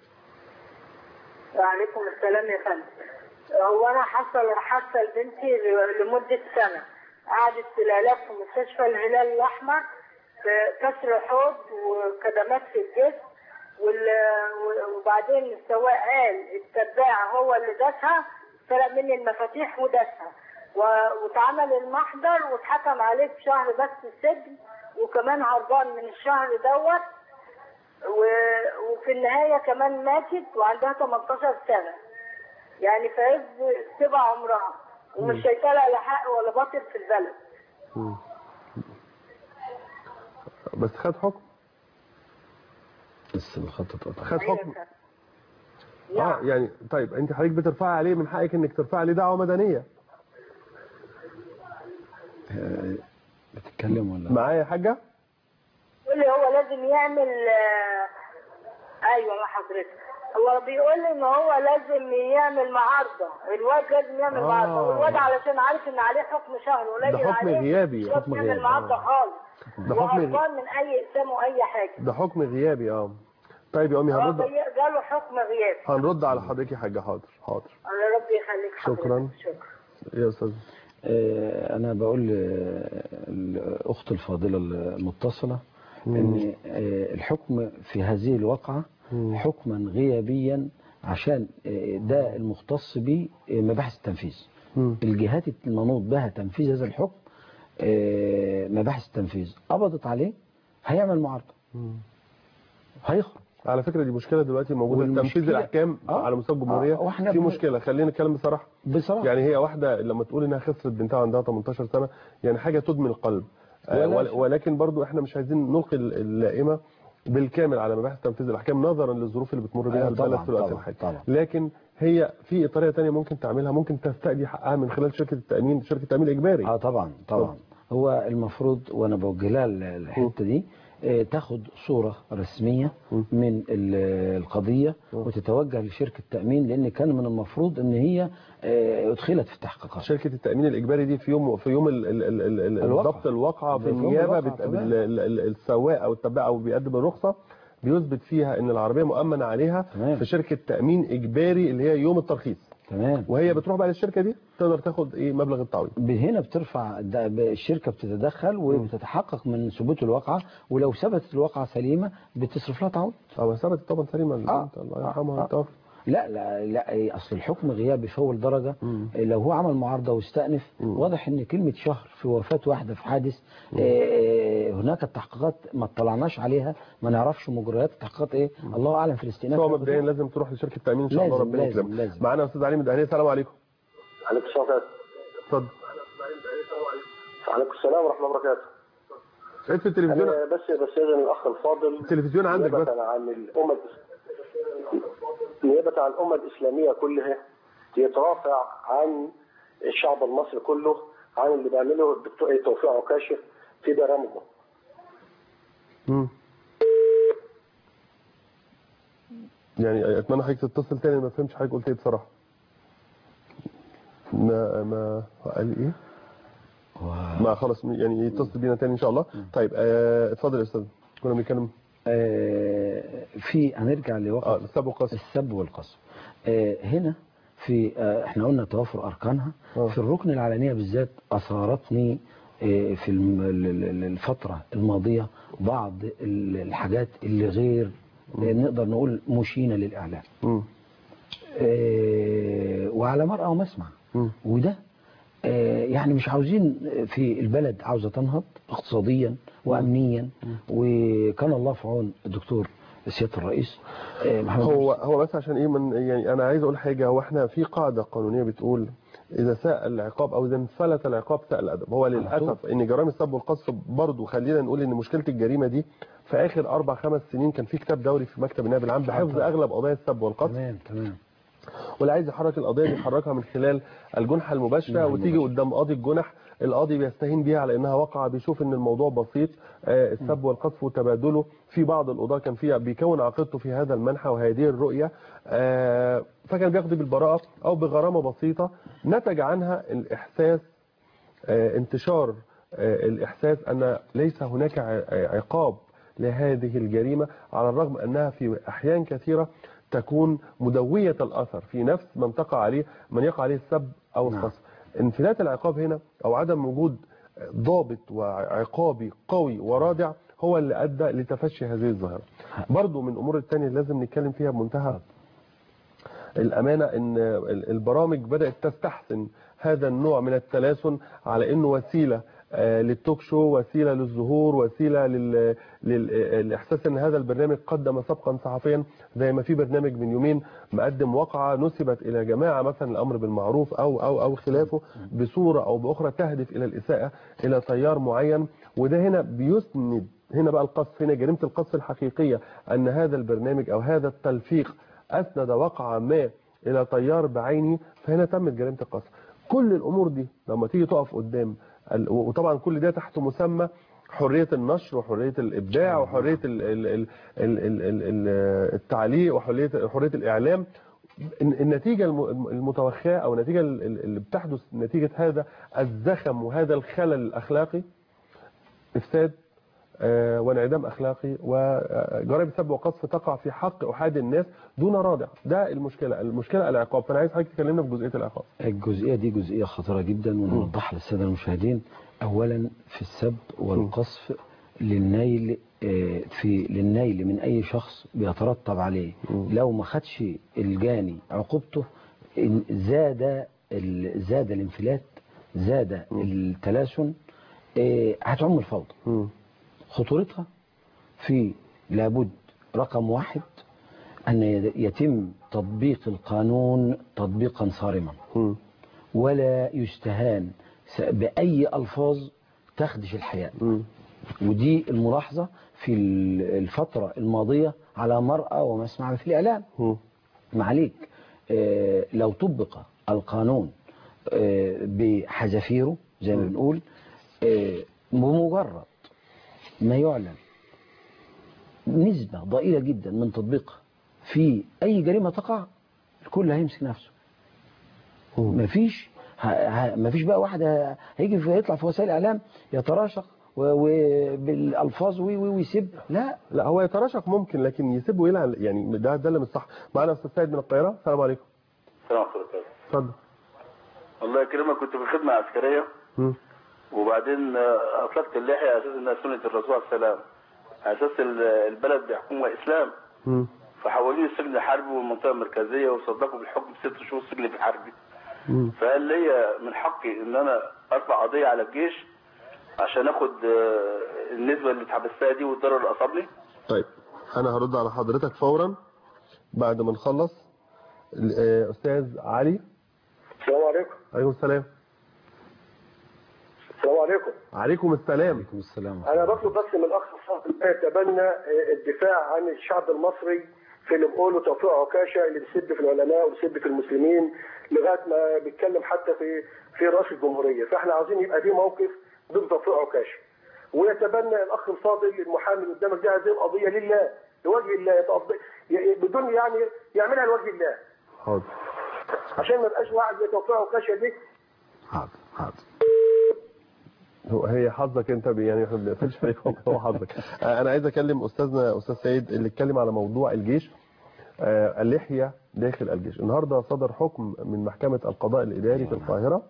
وعليكم السلام يا فندم هو انا حصل حصل بنتي ل- لمده سنه قعدت في العلاج في مستشفى الهلال الاحمر في كسر حوض وكدمات في الجسم وال- وبعدين السواق قال التباع هو اللي داسها سرق مني المفاتيح وداسها و- واتعمل المحضر واتحكم عليه بشهر بس السجن وكمان هربان من الشهر دوت و- وفي النهاية كمان ماتت وعندها 18 سنة يعني في عز سبع عمرها ومش شايفة لها لا حق ولا باطل في البلد مم. بس خد حكم بس الخط اتقطع خد أيوة حكم فعلا. اه نعم. يعني طيب انت حضرتك بترفعي عليه من حقك انك ترفعي عليه دعوه مدنيه آه، بتتكلم ولا معايا يا حاجه بيقول لي هو لازم يعمل آه، ايوه مع حضرتك هو بيقول لي ان هو لازم يعمل معارضه الواد لازم يعمل آه. معارضه والواد علشان عارف ان عليه حكم شهر قليل ده حكم عليه غيابي، مش حكم لازم يعمل غيابي. معارضه آه. خالص ده حكم غي- وهربان من اي اقسام واي حاجه ده حكم غيابي اه طيب يا امي هو هنرد جاي- جاله حكم غيابي هنرد على حضرتك يا حاجه حاضر حاضر الله ربي يخليك حضرتك. شكراً. شكرا يا استاذ آه، انا بقول آه، الاخت الفاضله المتصله ان آه، الحكم في هذه الواقعه مم. حكما غيابيا عشان آه، ده المختص به آه، مباحث التنفيذ مم. الجهات المنوط بها تنفيذ هذا الحكم آه، مباحث التنفيذ قبضت عليه هيعمل معارضه مم. هيخرج على فكره دي مشكله دلوقتي موجوده والمشكلة- تنفيذ الاحكام آه. على مستوى الجمهوريه آه، وإحنا في بن- مشكله خلينا نتكلم بصراحه بصراحه يعني هي واحده لما تقول انها خسرت بنتها عندها 18 سنه يعني حاجه تدمن القلب آه، ولا ول- شيء. ولكن برضو احنا مش عايزين نلقي اللائمه بالكامل على مباحث تنفيذ الاحكام نظرا للظروف اللي بتمر بها آه، البلد طبعاً، في الوقت طبعاً، الحالي طبعاً. لكن هي في طريقه ثانيه ممكن تعملها ممكن تستأدي حقها من خلال شركه التامين شركه التامين الاجباري اه طبعا طبعا هو المفروض وانا بوجه لها ال- الحته دي آه، تاخد صوره رسميه م. من ال- القضيه م. وتتوجه لشركه تامين لان كان من المفروض ان هي آه، ادخلت في التحقيقات شركه التامين الاجباري دي في يوم في يوم ال- ال- ال- ال- ال- الواقعة. ضبط الواقعه في في يوم النيابه الواقعة بت- طبعاً. بال- ال- ال- السواق او التبع او بيقدم الرخصه بيثبت فيها ان العربيه مؤمن عليها تمام. في شركه تامين اجباري اللي هي يوم الترخيص تمام وهي بتروح بقى للشركه دي تقدر تاخد ايه مبلغ التعويض ب- هنا بترفع الد- ب- الشركه بتتدخل وبتتحقق من ثبوت الواقعه ولو ثبتت الواقعه سليمه بتصرف لها تعويض اه ثبتت طبعا سليمه آه. البنت الله يرحمها آه. توفت لا لا لا إيه، اصل الحكم غياب بفول درجه مم. إيه، لو هو عمل معارضه واستأنف مم. واضح ان كلمه شهر في وفاه واحده في حادث إيه، هناك التحقيقات ما اطلعناش عليها ما نعرفش مجريات التحقيقات ايه الله اعلم في الاستئناف هو مبدئيا لازم تروح لشركه التامين ان شاء الله لازم، ربنا لازم، يكرمك لازم. معانا استاذ علي من الدهنيه السلام عليكم عليكم السلام اتفضل وعليكم السلام ورحمه الله وبركاته شايف في التلفزيون أنا بس بس إذن الاخ الفاضل التلفزيون عندك بس نيابة عن الامه نيابه عن الامه الاسلاميه كلها يترافع عن الشعب المصري كله عن اللي بيعمله الدكتور توفيق عكاشه في برامجه مم. يعني اتمنى حضرتك تتصل تاني ما فهمتش حضرتك قلت ايه بصراحه ما ما قال ايه و- ما خلاص يعني يتصل بينا تاني ان شاء الله طيب آه، اتفضل يا استاذ كنا بنتكلم آه، في هنرجع لوقت اه السب والقصف السب والقصف آه، هنا في آه، احنا قلنا توافر اركانها آه. في الركن العلنيه بالذات اثارتني آه، في الم- ال- ال- الفتره الماضيه بعض ال- الحاجات اللي غير آه، نقدر نقول مشينه للاعلام مم. آه، وعلى مرأى ومسمع مم. وده آه، يعني مش عاوزين في البلد عاوزة تنهض اقتصاديا وأمنيا وكان الله في عون الدكتور سيادة الرئيس آه، محمد هو مرسي. هو بس عشان ايه من يعني انا عايز اقول حاجه هو احنا في قاعده قانونيه بتقول اذا ساء العقاب او اذا انفلت العقاب ساء الادب هو للاسف ان جرائم السب والقذف برضه خلينا نقول ان مشكله الجريمه دي في اخر اربع خمس سنين كان في كتاب دوري في مكتب النائب العام بحفظ طبعا. اغلب قضايا السب والقذف تمام تمام واللي عايز يحرك القضيه بيحركها من خلال الجنحه المباشره الجنحة وتيجي قدام قاضي الجنح القاضي بيستهين بيها على انها واقعه بيشوف ان الموضوع بسيط آه، السب والقذف وتبادله في بعض القضاه كان فيها بيكون عقيدته في هذا المنحى وهذه الرؤيه آه، فكان بيقضي بالبراءه او بغرامه بسيطه نتج عنها الاحساس آه، انتشار آه، الإحساس أن ليس هناك ع- عقاب لهذه الجريمة على الرغم أنها في أحيان كثيرة تكون مدوية الأثر في نفس من تقع عليه من يقع عليه السب أو نعم. القصف انفلات العقاب هنا أو عدم وجود ضابط وعقابي قوي ورادع هو اللي أدى لتفشي هذه الظاهرة برضو من الأمور الثانية اللي لازم نتكلم فيها بمنتهى الأمانة أن البرامج بدأت تستحسن هذا النوع من التلاسن على أنه وسيلة آه، للتوك شو وسيلة للظهور وسيلة لل... للإحساس أن هذا البرنامج قدم سبقا صحفيا زي ما في برنامج من يومين مقدم واقعة نسبت إلى جماعة مثلا الأمر بالمعروف أو أو أو خلافه بصورة أو بأخرى تهدف إلى الإساءة إلى تيار معين وده هنا بيسند هنا بقى القصف هنا جريمة القصف الحقيقية أن هذا البرنامج أو هذا التلفيق أسند واقعة ما إلى تيار بعينه فهنا تمت جريمة القصف كل الأمور دي لما تيجي تقف قدام ال- وطبعا كل ده تحت مسمى حرية النشر وحرية الإبداع وحرية ال- ال- ال- ال- ال- ال- ال- التعليق وحرية حرية الإعلام الن- النتيجة الم- المتوخاة أو النتيجة ال- ال- اللي بتحدث نتيجة هذا الزخم وهذا الخلل الأخلاقي إفساد آه، وانعدام اخلاقي وجرائم سب وقذف تقع في حق احاد الناس دون رادع ده المشكله المشكله العقاب فانا عايز حضرتك تكلمنا في جزئيه العقاب الجزئية دي جزئية خطيرة جدا ونوضحها للسادة المشاهدين أولا في السب والقصف للنيل آه، في للنيل من أي شخص بيترتب عليه لو ما خدش الجاني عقوبته إن زاد ال- زاد الانفلات زاد التلاسن آه، هتعم الفوضى مم. خطورتها في لابد رقم واحد أن يتم تطبيق القانون تطبيقا صارما مم. ولا يستهان س- بأي ألفاظ تخدش الحياة مم. ودي الملاحظة في ال- الفترة الماضية على مرأى ومسمع في الإعلام مم. معليك آه، لو طبق القانون آه، بحذافيره زي ما بنقول آه، بمجرد ما يعلن نسبة ضئيلة جدا من تطبيقها في أي جريمة تقع الكل هيمسك نفسه مم. مفيش ه- ه- مفيش بقى واحد ه- هيجي في يطلع في وسائل الإعلام يتراشق و- وبالألفاظ وي وي ويسب لا لا هو يتراشق ممكن لكن يسيبه ويلعن يعني ده ده اللي مش صح معانا استاذ سيد من القاهره السلام عليكم السلام عليكم اتفضل الله يكرمك كنت في خدمة عسكرية مم. وبعدين آه، أطلقت اللحية على أساس إنها سنة الرسول عليه السلام على أساس ال- البلد بيحكمها إسلام مم. فحولوني السجن الحربي والمنطقة المركزية وصدقوا بالحكم ست شهور سجن في الحربي مم. فقال لي من حقي إن أنا أرفع قضية على الجيش عشان آخد آه، النسبة اللي اتحبستها دي والضرر اللي أصابني طيب انا هرد على حضرتك فورا بعد ما نخلص ال- آه، استاذ علي السلام عليكم عليكم السلام السلام عليكم عليكم السلام عليكم السلام انا بطلب بس من الاخ الفاضل يتبنى آه، الدفاع عن الشعب المصري في اللي بيقوله توفيق عكاشه اللي بيسب في العلماء وبيسب في المسلمين لغايه ما بيتكلم حتى في في راس الجمهوريه فاحنا عاوزين يبقى في موقف ضد توفيق عكاشه ويتبنى الاخ الفاضل المحامي اللي قدامك ده هذه القضيه لله لوجه الله يتقضي- ي- بدون يعني يعملها لوجه الله حاضر عشان ما يبقاش واحد زي توفيق عكاشه دي حاضر حاضر هو هي حظك انت بي- يعني احنا ما بنقفلش عليك هو حظك آه، انا عايز اكلم استاذنا استاذ سيد اللي اتكلم على موضوع الجيش آه، اللحيه داخل الجيش النهارده صدر حكم من محكمه القضاء الاداري في القاهره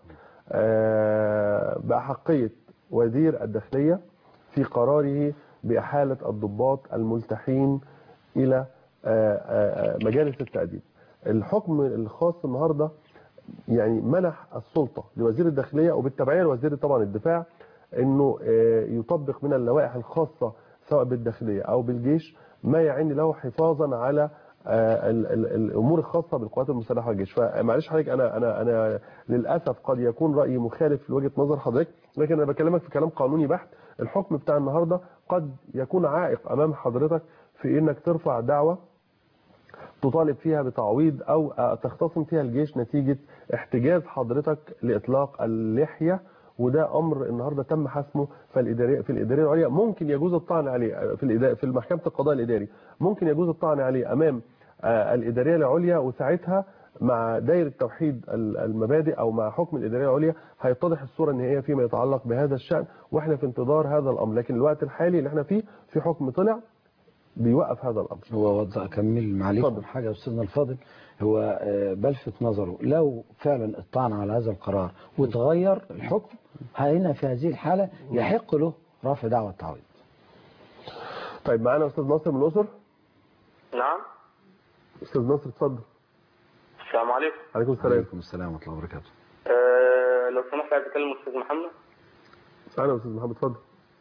آه، باحقيه وزير الداخليه في قراره باحاله الضباط الملتحين الى آه، آه، آه، مجالس التاديب الحكم الخاص النهارده يعني منح السلطة لوزير الداخلية وبالتبعية لوزير طبعا الدفاع انه آه، يطبق من اللوائح الخاصة سواء بالداخلية او بالجيش ما يعني له حفاظا على آه، ال- ال- الامور الخاصه بالقوات المسلحه والجيش فمعلش حضرتك انا انا انا للاسف قد يكون رايي مخالف لوجهه نظر حضرتك لكن انا بكلمك في كلام قانوني بحت الحكم بتاع النهارده قد يكون عائق امام حضرتك في انك ترفع دعوه تطالب فيها بتعويض او آه، تختصم فيها الجيش نتيجة احتجاز حضرتك لإطلاق اللحية وده امر النهارده تم حسمه في الاداريه في الاداريه العليا ممكن يجوز الطعن عليه آه، في الإدا- في محكمه القضاء الاداري ممكن يجوز الطعن عليه امام آه، الاداريه العليا وساعتها مع دايره توحيد ال- المبادئ او مع حكم الاداريه العليا هيتضح الصوره النهائيه فيما يتعلق بهذا الشان واحنا في انتظار هذا الامر لكن الوقت الحالي اللي احنا فيه في حكم طلع بيوقف هذا الامر هو وضع أكمل معليكم اتفضل. حاجة يا أستاذنا الفاضل هو آه، بلفت نظره لو فعلا اطعن على هذا القرار وتغير الحكم هنا في هذه الحالة يحق له رفع دعوة تعويض طيب معانا استاذ ناصر من الاقصر نعم استاذ ناصر اتفضل السلام عليكم عليكم السلام عليكم السلام ورحمة الله وبركاته أه لو سمحت عايز اكلم الاستاذ محمد معانا استاذ محمد اتفضل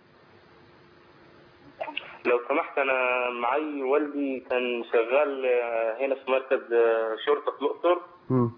لو سمحت انا معي والدي كان شغال آه، هنا في مركز آه، شرطه في الاقصر امم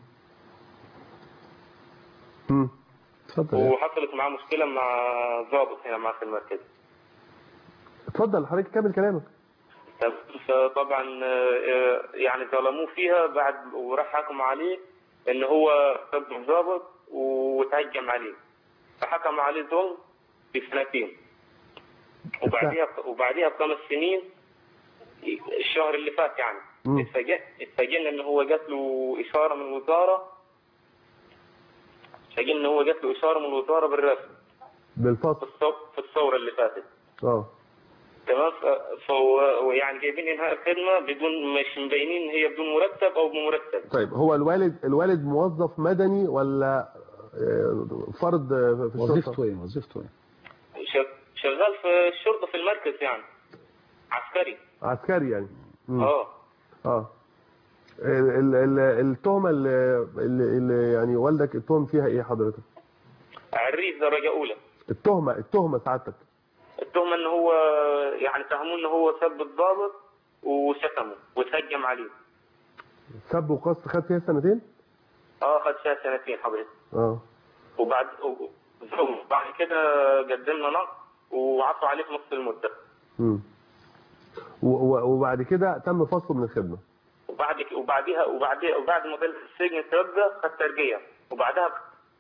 امم اتفضل يا- وحصلت معاه مشكله مع ضابط هنا معاه في المركز اتفضل حضرتك كمل كلامك فطبعا آه، يعني ظلموه فيها بعد وراح حكم عليه ان هو سب الضابط وتهجم عليه فحكم عليه ظلم بسنتين وبعديها وبعديها بخمس سنين الشهر اللي فات يعني مم. اتفاجئ- اتفاجئنا ان هو جات له اشاره من الوزاره اتفاجئنا ان هو جات له اشاره من الوزاره بالرسم في بالفصل الصو- في الثوره اللي فاتت اه تمام ف- فهو يعني جايبين انهاء الخدمه بدون مش مبينين هي بدون مرتب او بمرتب طيب هو الوالد الوالد موظف مدني ولا آه، فرد آه، في الشرطه وظيفته ايه وظيفته ايه ش- شغال في الشرطه في المركز يعني عسكري عسكري يعني مم. اه اه ال- ال- ال- التهمه اللي, اللي اللي يعني والدك اتهم فيها ايه حضرتك عريف درجه اولى التهمه التهمه سعادتك التهمه ان هو يعني تهموه ان هو سب الضابط وشتمه وتهجم عليه سب وقص خد فيها سنتين اه خد فيها سنتين حضرتك اه وبعد بعد كده قدمنا نقد وعطوا عليه في نص المده مم. و- و- وبعد كده تم فصله من الخدمه وبعد وبعدها وبعدها وبعد ما بلغ السجن توقف خد ترقيه وبعدها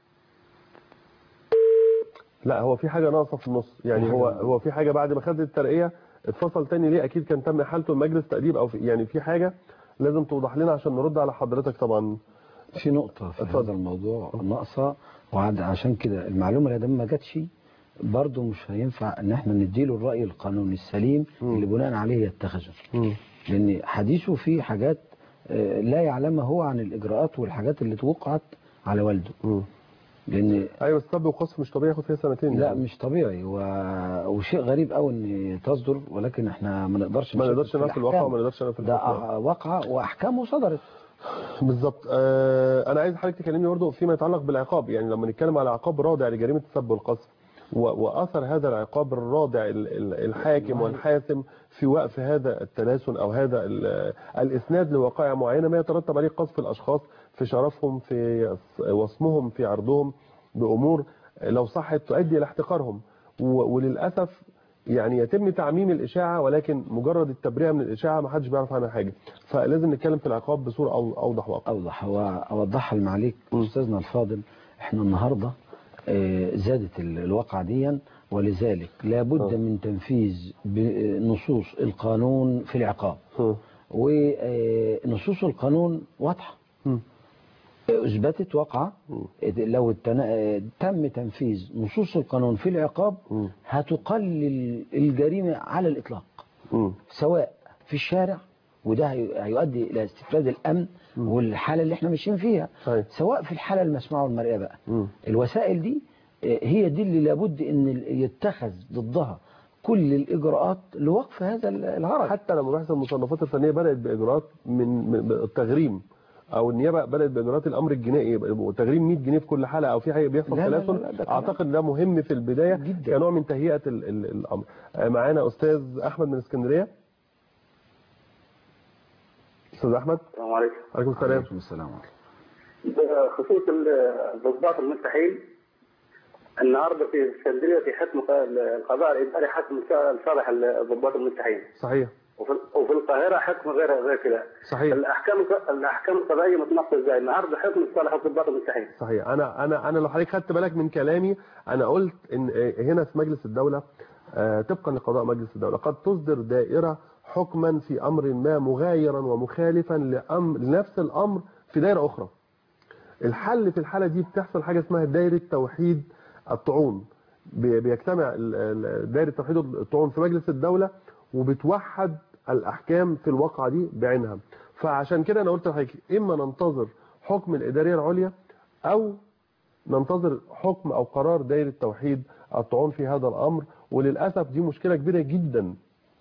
لا هو في حاجه ناقصه في النص يعني هو هو في حاجه بعد ما خد الترقيه اتفصل تاني ليه اكيد كان تم حالته لمجلس تاديب او في يعني في حاجه لازم توضح لنا عشان نرد على حضرتك طبعا في نقطة في اتفضل. هذا الموضوع ناقصة وعد عشان كده المعلومة اللي ما جاتش برضه مش هينفع ان احنا نديله الرأي القانوني السليم اللي بناء عليه يتخذه لان حديثه فيه حاجات آه، لا يعلمها هو عن الاجراءات والحاجات اللي توقعت على والده مم. لان ايوه السب وقصف مش طبيعي ياخد فيها سنتين لا يعني. مش طبيعي و... وشيء غريب قوي ان تصدر ولكن احنا ما نقدرش ما نشكك نقدرش في نعرف الواقع الأحكام. وما نقدرش نعرف ده الحكم. واقعة واحكامه صدرت بالظبط آه انا عايز حضرتك تكلمني برضه فيما يتعلق بالعقاب يعني لما نتكلم على عقاب رادع لجريمه السب والقذف و- واثر هذا العقاب الرادع ال- ال- الحاكم والحاسم في وقف هذا التلاسن او هذا ال- الاسناد لوقائع معينه ما يترتب عليه قذف الاشخاص في شرفهم في وصمهم في عرضهم بامور لو صحت تؤدي الى احتقارهم و- وللاسف يعني يتم تعميم الاشاعه ولكن مجرد التبرئه من الاشاعه ما حدش بيعرف عنها حاجه فلازم نتكلم في العقاب بصوره أو- اوضح واقع اوضح واوضحها المعاليك استاذنا الفاضل احنا النهارده آه، زادت ال- الواقعة ديا ولذلك لابد من تنفيذ ب- نصوص القانون في العقاب ونصوص القانون واضحة اثبتت واقعة لو التنا- تم تنفيذ نصوص القانون في العقاب هتقلل الجريمة على الإطلاق سواء في الشارع وده هي- هيؤدي إلى استفراد الأمن والحالة اللي احنا ماشيين فيها سواء في الحالة المسموعة والمرئية بقى الوسائل دي آه، هي دي اللي لابد ان ال- يتخذ ضدها كل الإجراءات لوقف هذا ال- الهرج حتى لما بحث المصنفات الفنيه بدات باجراءات من من التغريم او النيابه بدات باجراءات الامر الجنائي يبقى تغريم 100 جنيه في كل حلقه او في حاجه بيحصل لا لا لا لا، تلاسل ده كلام. اعتقد ده مهم في البدايه جدا كنوع من تهيئه ال ال الامر آه، معانا استاذ احمد من اسكندريه استاذ احمد السلام عليكم عليكم السلام عليكم السلام بخصوص الضباط المستحيل النهارده في اسكندريه في حكم القضاء الاداري حكم لصالح الضباط المستحيل صحيح وفي وفي القاهره حكم غير غير كده صحيح الاحكام الاحكام القضائيه متناقضه ازاي النهارده حكم لصالح الضباط المستحيل صحيح انا انا انا لو حضرتك خدت بالك من كلامي انا قلت ان هنا في مجلس الدوله آه، طبقا لقضاء مجلس الدوله قد تصدر دائره حكما في امر ما مغايرا ومخالفا لامر لنفس الامر في دائره اخرى الحل في الحاله دي بتحصل حاجه اسمها دائره توحيد الطعون بي- بيجتمع ال- ال- دائره توحيد الطعون في مجلس الدوله وبتوحد الاحكام في الواقعه دي بعينها فعشان كده انا قلت لحضرتك اما ننتظر حكم الاداريه العليا او ننتظر حكم او قرار دائره توحيد الطعون في هذا الامر وللاسف دي مشكله كبيره جدا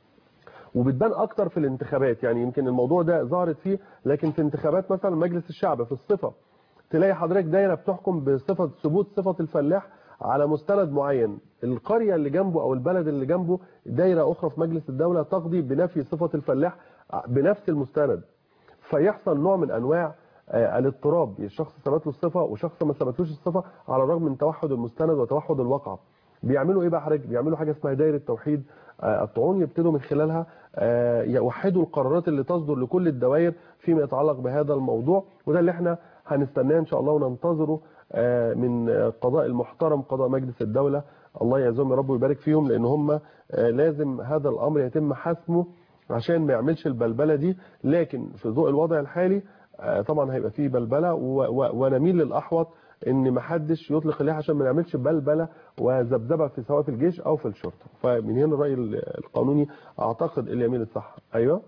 وبتبان اكتر في الانتخابات يعني يمكن الموضوع ده ظهرت فيه لكن في انتخابات مثلا مجلس الشعب في الصفه تلاقي حضرتك دايره بتحكم بصفه ثبوت صفه الفلاح على مستند معين القريه اللي جنبه او البلد اللي جنبه دايره اخرى في مجلس الدوله تقضي بنفي صفه الفلاح بنفس المستند فيحصل نوع من انواع آه، الاضطراب الشخص ثبت له الصفه وشخص ما ثبتلوش الصفه على الرغم من توحد المستند وتوحد الواقع بيعملوا ايه بقى حضرتك بيعملوا حاجه اسمها دايره توحيد آه، الطعون يبتدوا من خلالها آه، يوحدوا القرارات اللي تصدر لكل الدوائر فيما يتعلق بهذا الموضوع وده اللي احنا هنستناه ان شاء الله وننتظره آه، من آه، قضاء المحترم قضاء مجلس الدوله الله يعزهم يا رب ويبارك فيهم لان هم آه، لازم هذا الامر يتم حسمه عشان ما يعملش البلبله دي لكن في ضوء الوضع الحالي آه، طبعا هيبقى فيه بلبله و- و- ونميل للاحوط ان ما حدش يطلق اللحى عشان ما نعملش بلبله وذبذبه في سواء في الجيش او في الشرطه فمن هنا الراي ال- القانوني اعتقد اللي يميل الصح ايوه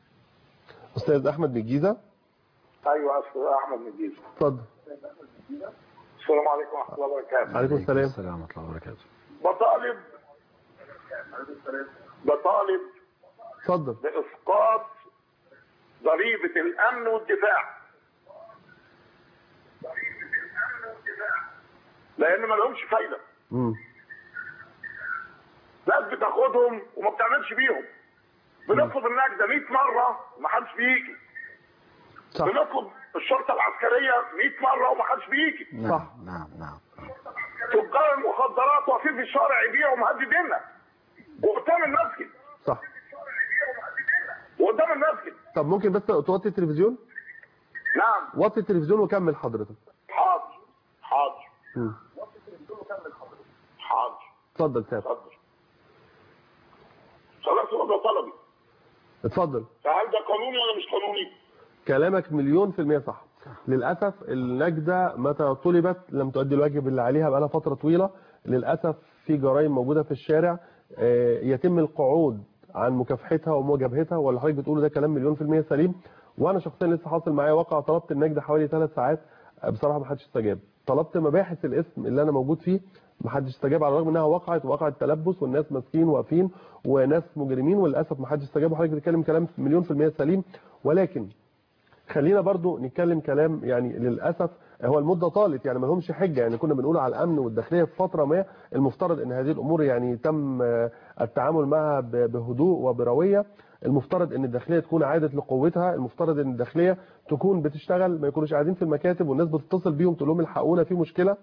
استاذ احمد من الجيزه ايوه استاذ احمد من الجيزه اتفضل السلام عليكم ورحمه الله وبركاته عليكم السلام السلام ورحمه الله وبركاته بطالب بطالب اتفضل باسقاط ضريبه الامن والدفاع لان ما لهمش فايده امم ناس بتاخدهم وما بتعملش بيهم بنطلب النجده 100 مره ما حدش بيجي صح بنطلب الشرطه العسكريه 100 مره وما حدش بيجي نعم نعم نعم تجار المخدرات واقفين في الشارع يبيعوا مهدديننا وقدام المسجد صح وقدام المسجد طب ممكن بس توطي التلفزيون نعم وطي التلفزيون وكمل حضرتك حاضر حاضر مم. حاضر اتفضل سامح اتفضل صلاة وضع طلبي اتفضل فهل ده قانوني ولا مش قانوني؟ كلامك مليون في المية صح للأسف النجدة متى طلبت لم تؤدي الواجب اللي عليها بقالها فترة طويلة للأسف في جرائم موجودة في الشارع آه، يتم القعود عن مكافحتها ومواجهتها واللي حضرتك بتقوله ده كلام مليون في المية سليم وأنا شخصيا لسه حاصل معايا واقع طلبت النجدة حوالي ثلاث ساعات آه، بصراحة ما حدش استجاب طلبت مباحث الاسم اللي أنا موجود فيه ما حدش استجاب على الرغم انها وقعت وقعت تلبس والناس ماسكين واقفين وناس مجرمين وللاسف ما حدش استجاب وحضرتك بتتكلم كلام مليون في المية سليم ولكن خلينا برضو نتكلم كلام يعني للأسف هو المدة طالت يعني ما لهمش حجة يعني كنا بنقول على الأمن والداخلية في فترة ما المفترض أن هذه الأمور يعني تم آه، التعامل معها ب- بهدوء وبروية المفترض أن الداخلية تكون عادت لقوتها المفترض أن الداخلية تكون بتشتغل ما يكونوش قاعدين في المكاتب والناس بتتصل بيهم تقول لهم الحقونا في مشكلة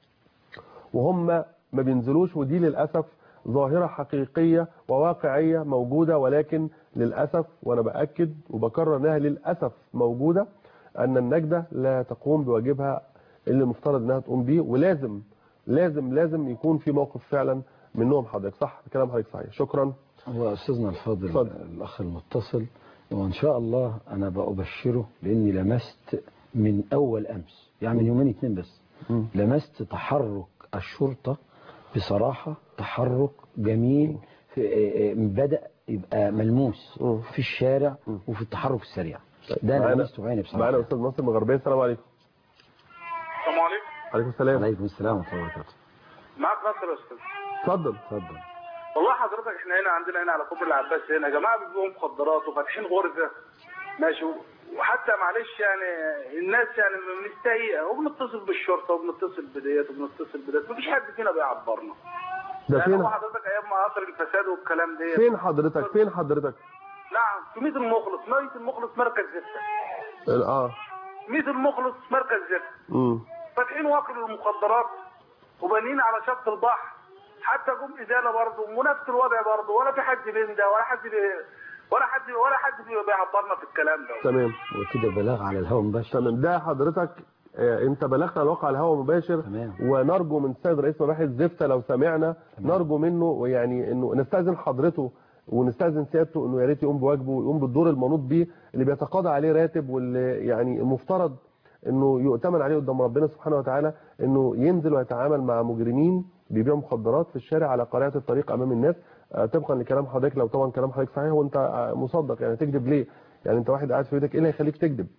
وهم ما بينزلوش ودي للأسف ظاهرة حقيقية وواقعية موجودة ولكن للأسف وأنا بأكد وبكرر أنها للأسف موجودة أن النجدة لا تقوم بواجبها اللي المفترض أنها تقوم بيه ولازم لازم لازم يكون في موقف فعلا منهم حضرتك صح كلام حضرتك صحيح شكرا هو أستاذنا الفاضل اتفضل. الأخ المتصل وإن شاء الله أنا بأبشره لأني لمست من أول أمس يعني من يومين اتنين بس مم. لمست تحرك الشرطة بصراحة تحرك جميل في آه، آه، بدأ يبقى ملموس مم. في الشارع وفي التحرك السريع ده أنا معانا- لمسته بعيني معانا بصراحة أستاذ ناصر من الغربية السلام عليكم السلام عليكم عليكم السلام عليكم السلام ورحمة الله وبركاته معاك ناصر يا استاذ اتفضل اتفضل والله حضرتك احنا هنا عندنا هنا على كوبري العباس هنا يا جماعه بيبيعوا مخدرات وفاتحين غرزه ماشي وحتى معلش يعني الناس يعني مستهيئه وبنتصل بالشرطه وبنتصل بديت وبنتصل بديت مفيش حد فينا بيعبرنا ده يعني هو فين حضرتك ايام ما قطر الفساد والكلام ديت فين حضرتك فين حضرتك نعم في ميت المخلص ميت المخلص مركز زفته اه ميت المخلص مركز زفته امم فاتحين وكر المخدرات وبانيين على شط البحر حتى جم ازاله برضه ونفس الوضع برضه ولا في حد بيندى ولا حد بي ولا حد ولا حد بي- بيعبرنا في الكلام ده تمام وكده بلاغ على الهواء مباشر تمام ده حضرتك آه، انت بلغت على الواقع الهواء مباشر تمام. ونرجو من السيد رئيس مباحث زفته لو سمعنا نرجو منه يعني انه نستاذن حضرته ونستاذن سيادته انه يا ريت يقوم بواجبه ويقوم بالدور المنوط بيه اللي بيتقاضى عليه راتب واللي يعني المفترض انه يؤتمن عليه قدام ربنا سبحانه وتعالى انه ينزل ويتعامل مع مجرمين بيبيعوا مخدرات في الشارع على قارعه الطريق امام الناس آه، طبقا لكلام حضرتك لو طبعا كلام حضرتك صحيح وانت آه، مصدق يعني تكذب ليه؟ يعني انت واحد قاعد في بيتك ايه اللي هيخليك تكذب؟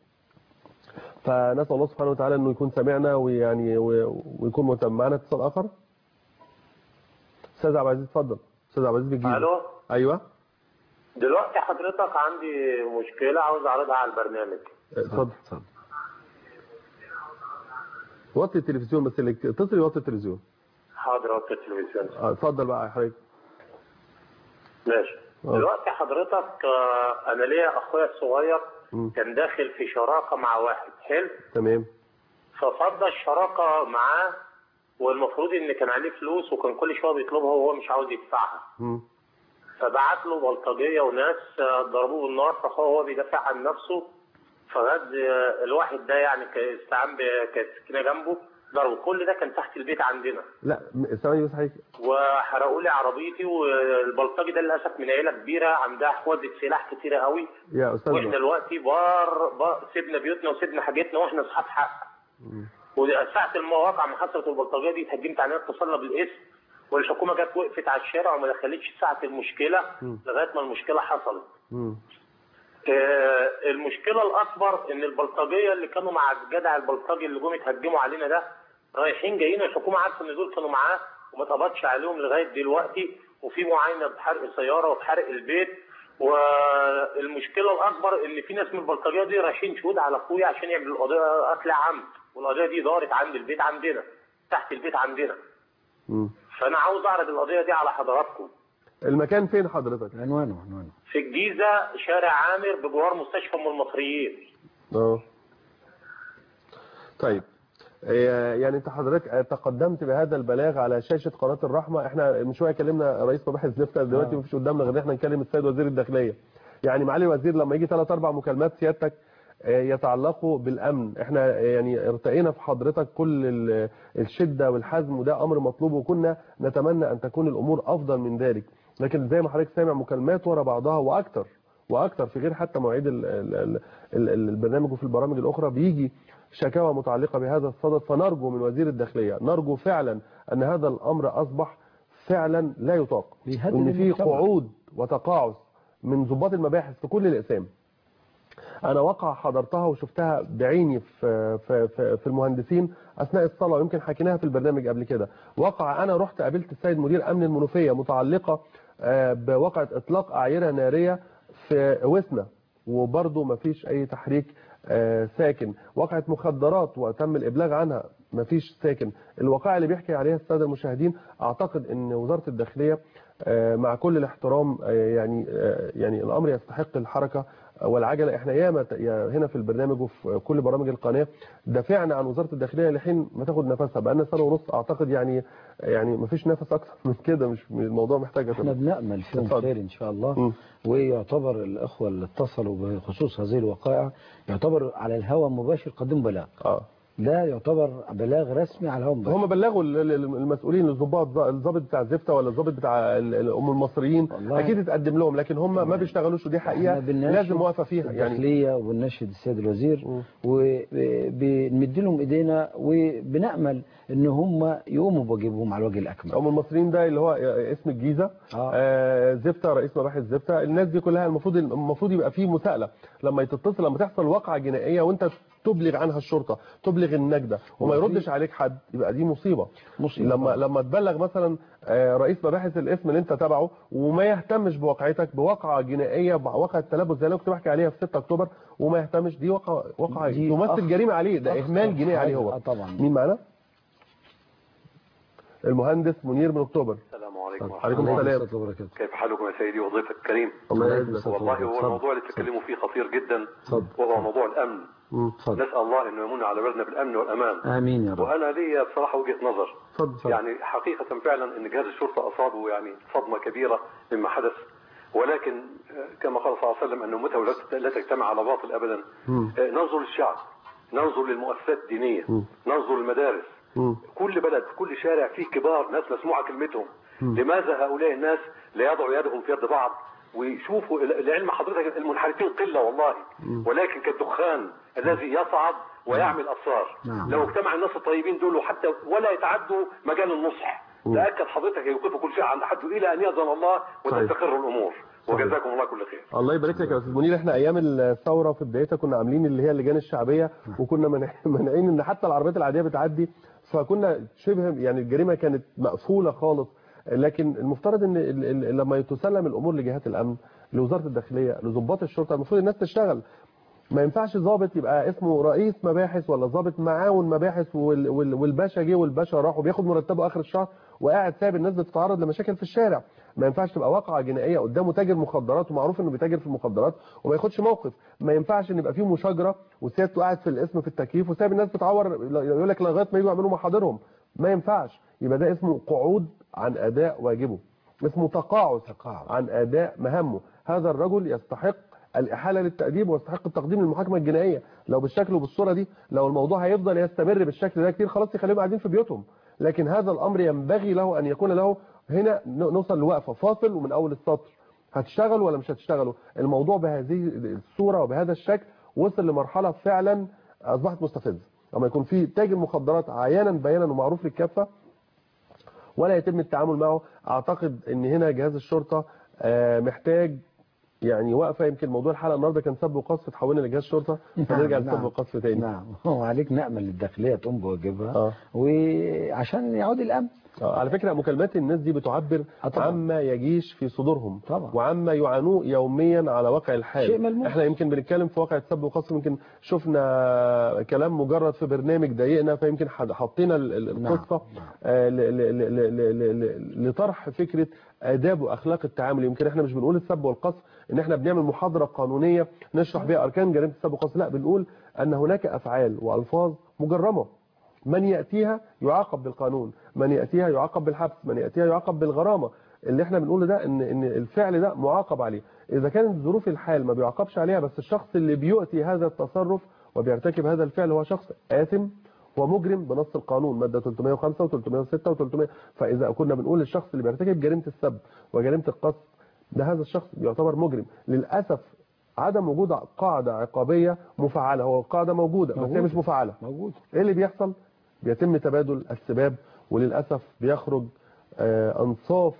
فنسال الله سبحانه وتعالى انه يكون سمعنا ويعني و- ويكون مهتم معنا اتصال اخر استاذ عبد العزيز اتفضل استاذ عبد العزيز بتجيب الو ايوه دلوقتي حضرتك عندي مشكله عاوز اعرضها على البرنامج اتفضل اتفضل وطي التلفزيون بس اللي اتصل يوطي التلفزيون حاضر وقت التلفزيون اه، اتفضل بقى يا حضرتك ماشي اه. دلوقتي حضرتك آه، انا ليا اخويا الصغير مم. كان داخل في شراكه مع واحد حلو تمام ففضى الشراكه معاه والمفروض ان كان عليه فلوس وكان كل شويه بيطلبها وهو مش عاوز يدفعها مم. فبعت له بلطجيه وناس آه، ضربوه بالنار فهو بيدافع عن نفسه فغد آه، الواحد ده يعني كان استعان ب- كانت سكينه جنبه ضربه كل ده كان تحت البيت عندنا لا م- ثواني بس حضرتك وحرقوا لي عربيتي والبلطجي ده للاسف من عيله كبيره عندها حوزه سلاح كتيره قوي يا استاذ واحنا دلوقتي بار, بار سيبنا بيوتنا وسيبنا حاجتنا واحنا اصحاب حق وساعه المواقع ما حصلت البلطجيه دي اتهجمت علينا اتصلنا بالاسم والحكومه جت وقفت على الشارع وما دخلتش ساعه المشكله لغايه ما المشكله حصلت مم. آه، المشكله الاكبر ان البلطجيه اللي كانوا مع الجدع البلطجي اللي جم يتهجموا علينا ده رايحين جايين الحكومه عارفه ان دول كانوا معاه وما اتقبضش عليهم لغايه دلوقتي وفي معاينه بحرق سياره وبحرق البيت والمشكله الاكبر ان في ناس من البلطجيه دي رايحين شهود على اخويا عشان يعملوا القضيه قتل عمد والقضيه دي دارت عند البيت عندنا تحت البيت عندنا مم. فانا عاوز اعرض القضيه دي على حضراتكم المكان فين حضرتك عنوانه عنوانه في الجيزة شارع عامر بجوار مستشفى ام المصريين اه طيب آه، يعني انت حضرتك آه، تقدمت بهذا البلاغ على شاشه قناه الرحمه احنا من شويه كلمنا رئيس مباحث زفته دلوقتي آه. مفيش قدامنا غير ان احنا نكلم السيد وزير الداخليه يعني معالي الوزير لما يجي ثلاث اربع مكالمات سيادتك آه، يتعلقوا بالامن احنا آه، يعني ارتقينا في حضرتك كل ال- الشده والحزم وده امر مطلوب وكنا نتمنى ان تكون الامور افضل من ذلك لكن زي ما حضرتك سامع مكالمات ورا بعضها واكتر واكتر في غير حتى مواعيد ال- ال- ال- ال- البرنامج وفي البرامج الاخرى بيجي شكاوى متعلقه بهذا الصدد فنرجو من وزير الداخليه نرجو فعلا ان هذا الامر اصبح فعلا لا يطاق بيهدد ان في المجتمع. قعود وتقاعس من ضباط المباحث في كل الاقسام انا واقعة حضرتها وشفتها بعيني في في في, في المهندسين اثناء الصلاه ويمكن حكيناها في البرنامج قبل كده واقعة انا رحت قابلت السيد مدير امن المنوفيه متعلقه آه، بواقعه اطلاق اعيره ناريه في وسنا وبرضه ما فيش اي تحريك آه، ساكن واقعه مخدرات وتم الابلاغ عنها ما فيش ساكن الواقعه اللي بيحكي عليها الساده المشاهدين اعتقد ان وزاره الداخليه آه، مع كل الاحترام آه، يعني آه، يعني الامر يستحق الحركه والعجله احنا ياما ت- يا هنا في البرنامج وفي كل برامج القناه دافعنا عن وزاره الداخليه لحين ما تاخد نفسها بقالنا سنه ونص اعتقد يعني يعني ما فيش نفس اكتر من كده مش الموضوع محتاج احنا بنأمل فيهم اتفضل. خير ان شاء الله مم. ويعتبر الاخوه اللي اتصلوا بخصوص هذه الوقائع يعتبر على الهواء مباشر قدم بلاغ اه ده يعتبر بلاغ رسمي على الهواء مباشر هم بلغوا ال- ال- المسؤولين الضباط الضابط بتاع زفته ولا الضابط بتاع ال- ال- ام المصريين والله. اكيد اتقدم لهم لكن هم ما بيشتغلوا ودي حقيقه احنا بنناشد لازم واقفه فيها يعني الداخليه وبنناشد السيد الوزير مم. وبنمد لهم ايدينا وبنامل ان هم يقوموا بواجبهم على الوجه الاكمل ام المصريين ده اللي هو اسم الجيزه آه. آه زفته رئيس مباحث زفته الناس دي كلها المفروض المفروض يبقى فيه مساءله لما تتصل لما تحصل واقعه جنائيه وانت تبلغ عنها الشرطه تبلغ النجده وما وفي- يردش عليك حد يبقى دي مصيبه مصيبة لما طبعا. لما تبلغ مثلا آه، رئيس مباحث الاسم اللي انت تبعه وما يهتمش بواقعتك بواقعه جنائيه بواقعه تلبس زي اللي أنا كنت بحكي عليها في 6 اكتوبر وما يهتمش دي واقعه واقعه دي تمثل أخ- جريمه عليه ده أخطر اهمال جنائي عليه حاجة. هو آه طبعا. مين معانا المهندس منير من اكتوبر السلام عليكم ورحمة عليكم الله السلام ورحمة الله وبركاته كيف حالكم يا سيدي وضيفك الكريم الله يسلمك والله هو اتفضل. الموضوع اللي تتكلموا فيه خطير جدا اتفضل. وهو موضوع الأمن مم. اتفضل نسأل الله أنه يمن على بلدنا بالأمن والأمان امين يا رب وأنا لي بصراحة وجهة نظر اتفضل اتفضل. يعني حقيقة فعلا أن جهاز الشرطة أصابه يعني صدمة كبيرة مما حدث ولكن آه، كما قال صلى الله عليه وسلم أن أمته لا- لا تجتمع على باطل أبدا مم. آه، ننظر للشعب ننظر للمؤسسات الدينية مم. ننظر للمدارس مم. كل بلد كل شارع فيه كبار ناس مسموعة كلمتهم لماذا هؤلاء الناس لا يضعوا يدهم في يد بعض ويشوفوا لعلم حضرتك المنحرفين قلة والله ولكن كالدخان الذي يصعد ويعمل أبصار نعم. لو اجتمع الناس الطيبين دول وحتى ولا يتعدوا مجال النصح تأكد حضرتك يوقفوا كل شيء عند حده إلى أن يأذن الله وتستقر الأمور وجزاكم الله كل خير الله يبارك لك يا استاذ منير احنا ايام الثوره في بدايتها كنا عاملين اللي هي اللجان الشعبيه وكنا منع- مانعين ان حتى العربيات العاديه بتعدي فكنا شبه يعني الجريمه كانت مقفوله خالص لكن المفترض ان ال- ال- لما تسلم الامور لجهات الامن لوزاره الداخليه لضباط الشرطه المفروض الناس تشتغل ما ينفعش ضابط يبقى اسمه رئيس مباحث ولا ضابط معاون مباحث وال- وال- والباشا جه والباشا راح وبياخد مرتبه اخر الشهر وقاعد سايب الناس بتتعرض لمشاكل في الشارع ما ينفعش تبقى واقعه جنائيه قدامه تاجر مخدرات ومعروف انه بيتاجر في المخدرات وما ياخدش موقف ما ينفعش ان يبقى فيه مشاجره وسيادته قاعد في الاسم في التكييف وسايب الناس بتعور يقول لك لغايه ما يجوا يعملوا محاضرهم ما ينفعش يبقى ده اسمه قعود عن اداء واجبه اسمه تقاعس تقاعس. عن اداء مهامه هذا الرجل يستحق الإحالة للتأديب ويستحق التقديم للمحاكمة الجنائية لو بالشكل وبالصورة دي لو الموضوع هيفضل يستمر بالشكل ده كتير خلاص يخليهم قاعدين في بيوتهم لكن هذا الأمر ينبغي له أن يكون له هنا ن- نوصل لوقفة فاصل ومن أول السطر هتشتغلوا ولا مش هتشتغلوا الموضوع بهذه الصورة وبهذا الشكل وصل لمرحلة فعلا أصبحت مستفزة لما يكون في تاجر مخدرات عيانا بيانا ومعروف للكافة ولا يتم التعامل معه اعتقد ان هنا جهاز الشرطه آه، محتاج يعني وقفه يمكن موضوع الحلقه النهارده كان سب وقذف تحولنا لجهاز شرطه فنرجع نعم. لسب وقذف تاني نعم وعليك نأمل للداخلية تقوم بواجبها اه وعشان يعود الأمن آه، على فكرة مكالمات الناس دي بتعبر آه، طبعاً. عما يجيش في صدورهم طبعاً. وعما يعانوه يوميا على واقع الحال شيء ملموس. احنا يمكن بنتكلم في واقع السب وقصف يمكن شفنا كلام مجرد في برنامج ضايقنا فيمكن حد- حطينا ال- ال- نعم. القصة آه، ل- ل- ل- ل- ل- ل- لطرح فكرة آداب وأخلاق التعامل يمكن احنا مش بنقول السب والقصف ان احنا بنعمل محاضرة قانونية نشرح بها أركان جريمة السب والقصف لا بنقول أن هناك أفعال وألفاظ مجرمة من يأتيها يعاقب بالقانون من يأتيها يعاقب بالحبس من يأتيها يعاقب بالغرامة اللي احنا بنقوله ده ان ان الفعل ده معاقب عليه اذا كانت ظروف الحال ما بيعاقبش عليها بس الشخص اللي بيؤتي هذا التصرف وبيرتكب هذا الفعل هو شخص آثم ومجرم بنص القانون مادة 305 و306 و300 فإذا كنا بنقول للشخص اللي بيرتكب جريمة السب وجريمة القصف ده هذا الشخص يعتبر مجرم للأسف عدم وجود قاعدة عقابية مفعلة هو القاعدة موجودة بس هي موجودة. مش مفعلة موجود ايه اللي بيحصل بيتم تبادل السباب وللاسف بيخرج آه، انصاف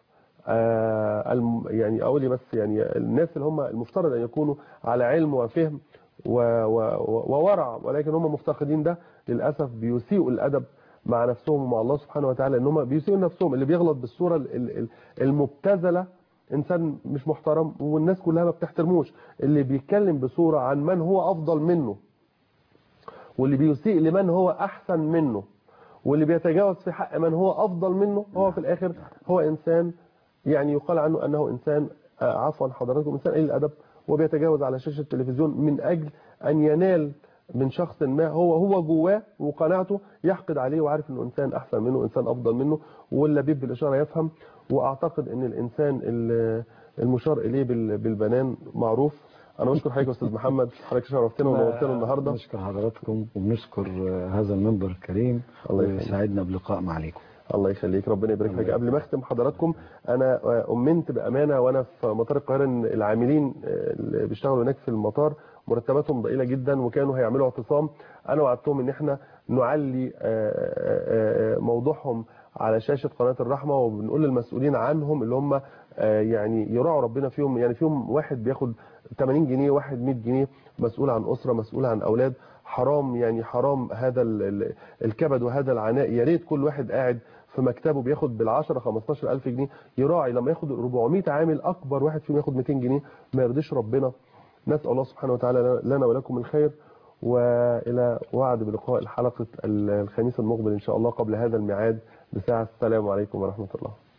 آه، الم- يعني اقول بس يعني الناس اللي هم المفترض ان يكونوا على علم وفهم و- و- وورع ولكن هم مفتقدين ده للاسف بيسيئوا الادب مع نفسهم ومع الله سبحانه وتعالى ان هم بيسيئوا نفسهم اللي بيغلط بالصوره ال- ال- ال- المبتذله انسان مش محترم والناس كلها ما بتحترموش اللي بيتكلم بصوره عن من هو افضل منه واللي بيسيء لمن هو احسن منه واللي بيتجاوز في حق من هو افضل منه هو في الاخر هو انسان يعني يقال عنه انه انسان آه، عفوا حضراتكم انسان قليل الادب وبيتجاوز على شاشه التلفزيون من اجل ان ينال من شخص ما هو هو جواه وقناعته يحقد عليه وعارف انه انسان احسن منه انسان افضل منه واللبيب بالاشاره يفهم واعتقد ان الانسان ال- المشار اليه بال- بالبنان معروف انا بشكر حضرتك يا استاذ محمد حضرتك شرفتنا ونورتنا النهارده نشكر حضراتكم وبنشكر آه، هذا المنبر الكريم الله يخليك. ويسعدنا بلقاء معكم الله يخليك ربنا يبارك فيك قبل ما اختم حضراتكم انا امنت بامانه وانا في مطار القاهره ان العاملين اللي بيشتغلوا هناك في المطار مرتباتهم ضئيله جدا وكانوا هيعملوا اعتصام انا وعدتهم ان احنا نعلي آه، آه، آه، موضوعهم على شاشه قناه الرحمه وبنقول للمسؤولين عنهم اللي هم آه، يعني يراعوا ربنا فيهم يعني فيهم واحد بياخد 80 جنيه واحد 100 جنيه مسؤول عن اسره مسؤول عن اولاد حرام يعني حرام هذا ال- ال- الكبد وهذا العناء يا ريت كل واحد قاعد في مكتبه بياخد بال10 15 الف جنيه يراعي لما ياخد 400 عامل اكبر واحد فيهم ياخد 200 جنيه ما يرضيش ربنا نسال الله سبحانه وتعالى لنا ولكم الخير والى وعد بلقاء الحلقه الخميس المقبل ان شاء الله قبل هذا الميعاد بساعه السلام عليكم ورحمه الله